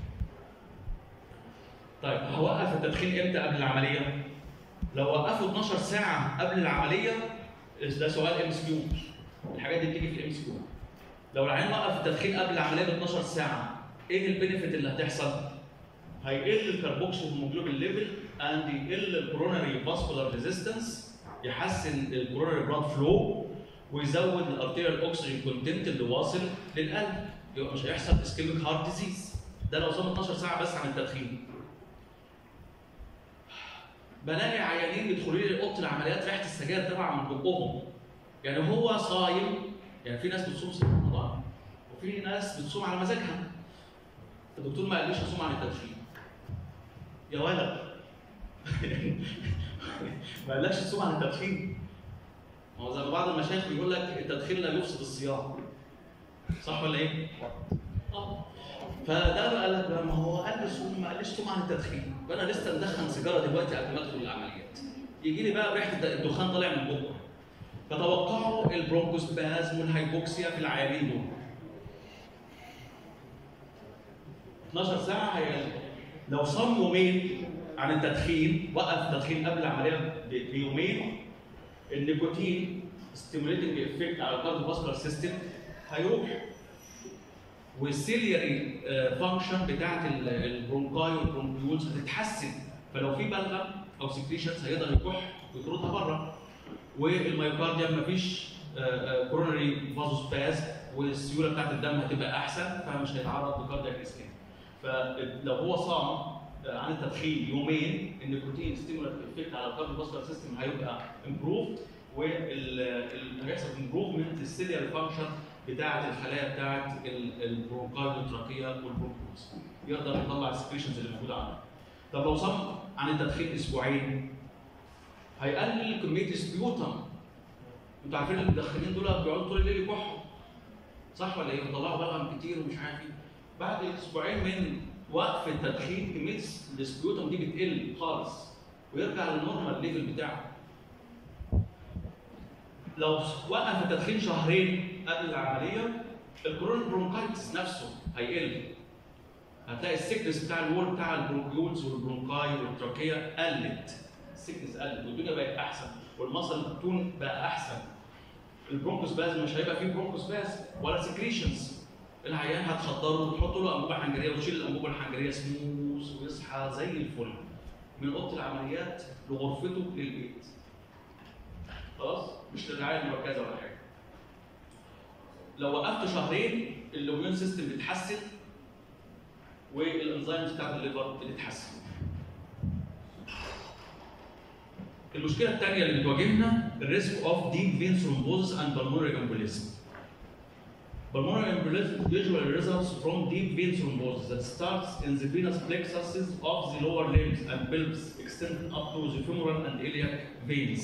طيب هوقف التدخين امتى قبل العمليه؟ لو وقفه 12 ساعه قبل العمليه ده سؤال ام اس كيو الحاجات دي بتيجي في الام اس كيو لو العيان وقف التدخين قبل العمليه ب 12 ساعه ايه البينفيت اللي هتحصل؟ هيقل الكربوكسيل هيموجلوبين ليفل اند يقل الكوروناري فاسكولار ريزيستنس يحسن الكوروناري بلاد فلو ويزود الارتيريال اوكسجين كونتنت اللي واصل للقلب يبقى مش هيحصل اسكيميك هارت ديزيز ده لو صام 12 ساعه بس عن التدخين بلاقي عيانين بيدخلوا لي اوضه العمليات ريحه السجاير طالعه من بقهم يعني هو صايم يعني في ناس بتصوم صيام رمضان وفي ناس بتصوم على مزاجها الدكتور ما قاليش اصوم عن التدخين يا ولد ما قالكش تصوم عن التدخين ما هو زي ما بعض المشايخ بيقول لك التدخين لا يفسد الصيام صح ولا ايه؟ اه فده بقى قال لك بقى ما هو قال لي صوم ما قاليش صوم عن التدخين فانا لسه مدخن سيجاره دلوقتي قبل ما ادخل العمليات يجي لي بقى ريحه الدخان طالع من بقه فتوقعوا البرونكوسبازم والهايبوكسيا في العيانين دول 12 ساعه هي لو صام يومين عن التدخين وقف التدخين قبل العمليه ب- بيومين النيكوتين ستيموليتنج افكت على الكارديوفاسكولار سيستم هيروح والسيلياري فانكشن بتاعت ال- البرونكاي والبرونكيولز هتتحسن فلو في بلغم او سكريشنز هيقدر يكح ويطردها بره والميوكارديوم مفيش كورونري فازوسباز والسيوله بتاعت الدم هتبقى احسن فمش هيتعرض لكاردياك اسكيم فلو هو صام آه، عن التدخين يومين النيكوتين ستيمولات افكت على الكارديوفاسكولار سيستم هيبقى امبروف وهيحصل امبروفمنت السيليال فانكشن بتاعه الخلايا بتاعه البرونكاي والتراكيه والبرونكوز يقدر يطلع السكريشنز اللي موجوده عنده طب لو صام عن التدخين اسبوعين هيقلل كميه السبيوتم انتوا عارفين المدخنين دول بيقعدوا طول الليل يكحوا صح ولا ايه؟ بيطلعوا بلغم كتير ومش عارف ايه بعد اسبوعين من وقف التدخين كميه السبيوتم دي بتقل خالص ويرجع للنورمال ليفل بتاعه لو وقف التدخين شهرين قبل العمليه الكورونا برونكايتس نفسه هيقل هتلاقي السكنس بتاع الوول بتاع البرونكيولز والبرونكاي والتراكيه قلت السكنس قلت والدنيا بقت احسن والمصل تون بقى احسن البرونكوس باز مش هيبقى فيه برونكوس باز ولا سكريشنز العيان هتخدره وتحط له انبوبه حنجريه وتشيل الانبوبه الحنجريه سموث ويصحى زي الفل من اوضه العمليات لغرفته للبيت خلاص مش للرعايه المركزه ولا حاجه لو وقفت شهرين الاميون سيستم بيتحسن والانزيمز بتاعت الليفر بتتحسن المشكله الثانيه اللي بتواجهنا الريسك اوف ديب فين ثرومبوزس اند بالمونري امبوليزم Pulmonary embolism usually results from deep vein thrombosis that starts in the venous plexuses of the lower limbs and pelvis extending up to the femoral and iliac veins.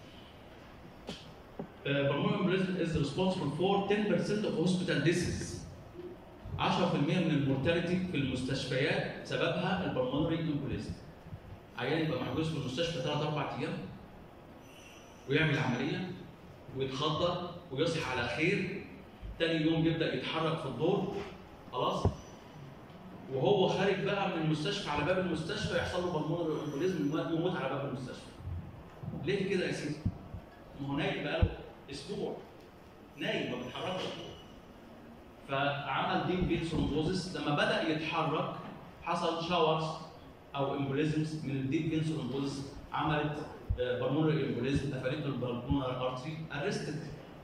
Uh, pulmonary embolism is responsible for 10% of hospital deaths. 10% من المورتاليتي في المستشفيات سببها البلمونري امبوليزم. عيان يبقى محجوز في المستشفى 3 4 ايام ويعمل عمليه ويتخدر ويصحى على خير تاني يوم يبدا يتحرك في الدور خلاص وهو خارج بقى من المستشفى على باب المستشفى يحصل له بالمونري امبوليزم يموت على باب المستشفى. ليه كده يا سيدي؟ ما هو نايم بقاله اسبوع نايم ما بيتحركش فعمل ديب فين ثرومبوزس لما بدا يتحرك حصل شاورز او امبوليزمز من الديب فين ثرومبوزس عملت بالمونري امبوليزم قفلت له البالمونري ارتري ارستد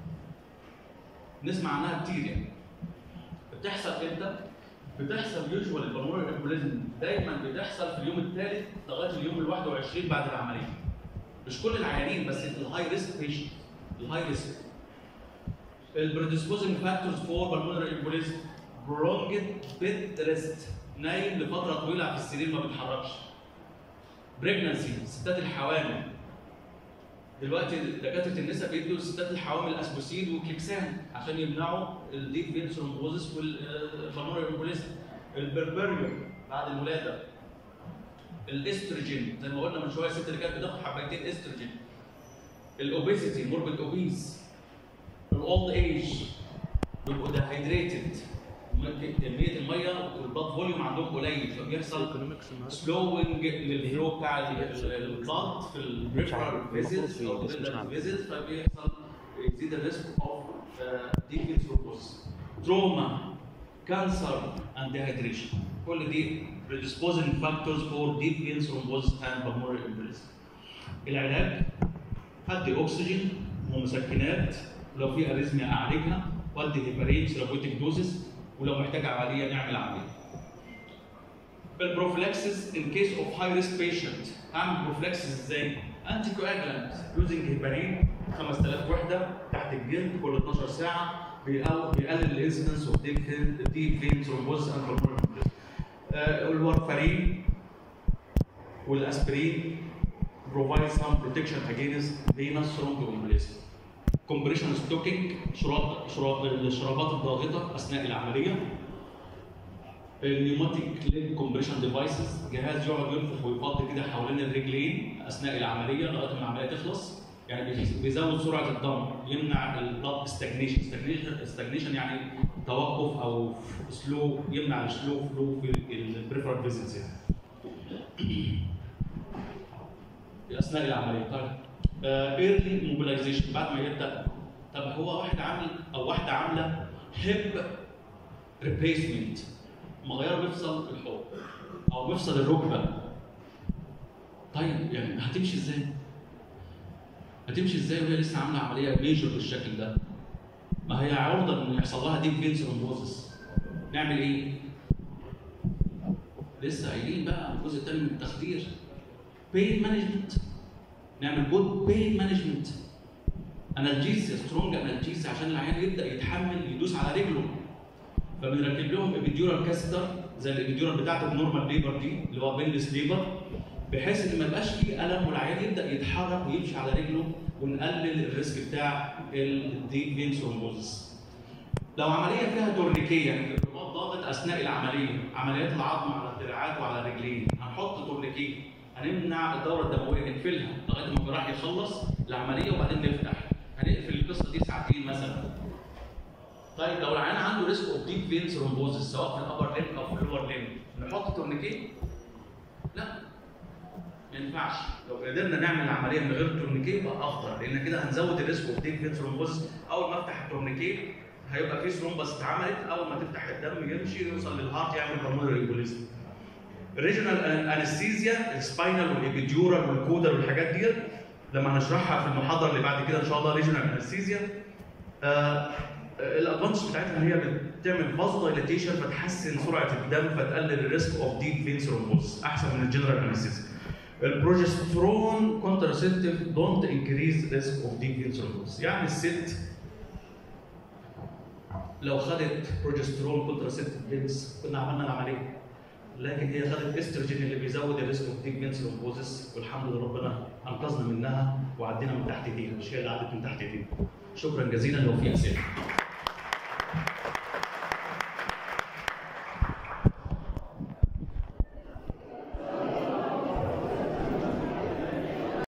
نسمع عنها كتير يعني بتحصل امتى؟ بتحصل يوجوال البالمونري امبوليزم دايما بتحصل في اليوم الثالث لغايه اليوم ال 21 بعد العمليه مش كل العيانين بس الهاي ريسك بيشنت الهاي ريسك البريدisposing فاكتورز فور بالمونري امبوليزم prolonged بيد ريست نايم لفتره طويله في السرير ما بيتحركش بريجنسي الستات الحوامل دلوقتي دكاتره النساء بيدوا للستات الحوامل اسبوسيد وكليكسان عشان يمنعوا الديب فين ثرومبوزس والبالمونري امبوليزم البربريوم بعد الولاده الاستروجين زي ما قلنا من شويه الست اللي كانت بتاخد حبايتين استروجين الاوبيسيتي موربيد اوبيس الاولد ايج بيبقوا ديهايدريتد كميه الميه والبلاد فوليوم عندهم قليل فبيحصل ايكونومكس النهارده سلوينج للفلو بتاع البلاد في البريفرال فيزلز او فيزلز فبيحصل يزيد الريسك اوف ديب ثرومبوز تروما كانسر اند ديهايدريشن كل دي predisposing factors for deep vein thrombosis and pulmonary embolism. العلاج هدي اكسجين ومسكنات ولو في اريزميا اعالجها وادي هيبارين ثيرابيوتيك دوزز ولو محتاج عمليه نعمل عمليه. البروفلاكسس ان كيس اوف هاي ريسك بيشنت اعمل بروفلاكسس ازاي؟ انتي كواجلانت يوزنج هيبارين 5000 وحده تحت الجلد كل 12 ساعه بيقل- بيقلل الانسيدنس اوف ديب فين ثرومبوزس اند pulmonary embolism. آه، الورفارين والاسبرين provide some protection against venous thromboembolism. كومبريشن ستوكينج شراب شراب الشرابات الضاغطه اثناء العمليه النيوماتيك ليج كومبريشن ديفايسز جهاز يقعد ينفخ ويفضي كده حوالين الرجلين اثناء العمليه لغايه ما العمليه تخلص يعني بيز- بيزود سرعه الدم يمنع البلاد ستاجنيشن ستاجنيشن يعني توقف او سلو يمنع السلو فلو في البريفرال فيزيتس يعني في اثناء العمليه طيب ايرلي موبيلايزيشن بعد ما يبدا طب هو واحد عامل او واحده عامله هيب ريبليسمنت مغيره مفصل الحوض او مفصل الركبه طيب يعني هتمشي ازاي؟ هتمشي ازاي وهي لسه عامله عمليه ميجر بالشكل ده؟ ما هي عرضه ان يحصل لها ديب فين ثرومبوزس نعمل ايه؟ لسه قايلين بقى الجزء الثاني من التخدير بين مانجمنت نعمل جود بين مانجمنت انالجيزيا سترونج انالجيزيا عشان العيان يبدا يتحمل يدوس على رجله فبنركب لهم ابيديورال كاستر زي الابيديورال بتاعت النورمال ليبر دي اللي هو بينلس ليبر بحيث ان ما يبقاش فيه الم والعيان يبدا يتحرك ويمشي على رجله ونقلل الريسك بتاع الديب فين ثرومبوزس. لو عمليه فيها تورنيكيه يعني الرباط ضاغط اثناء العمليه عمليات العظم على الدراعات وعلى الرجلين هنحط تورنيكيه هنمنع الدوره الدمويه نقفلها لغايه ما الجراح يخلص العمليه وبعدين نفتح هنقفل القصه دي ساعتين مثلا طيب لو العيان عنده ريسك اوف ديب فين ثرومبوزس سواء في الابر ليم او في اللور ليم نحط تورنيكيه؟ لا ما ينفعش لو قدرنا نعمل العمليه من غير تورنيكيه يبقى افضل لان كده هنزود الريسك اوف ديب فين ثرومبوزس اول ما افتح التورنيكيه هيبقى في ثرومبس اتعملت اول ما تفتح الدم يمشي يوصل للهارت يعمل بالمونري ريبوليزم الريجنال انستيزيا السباينال والابيديورال والكودر والحاجات ديت لما هنشرحها في المحاضره اللي بعد كده ان شاء الله ريجنال انستيزيا آه الادفانتج بتاعتها ان هي بتعمل فازو دايليتيشن فتحسن سرعه الدم فتقلل الريسك اوف ديب فين ثرومبوز احسن من الجنرال انستيزيا البروجسترون كونتراسيبتيف دونت انكريز ريسك اوف ديب فين ثرومبوز يعني الست لو خدت بروجسترون كونتراسيبتيف بيلز كنا عملنا العمليه لكن هي خدت استروجين اللي بيزود الريسك اوف ديب فين ثرومبوزس والحمد لله ربنا انقذنا منها وعدينا من تحت ايديها مش هي اللي عدت من تحت ايديها شكرا جزيلا لو في اسئله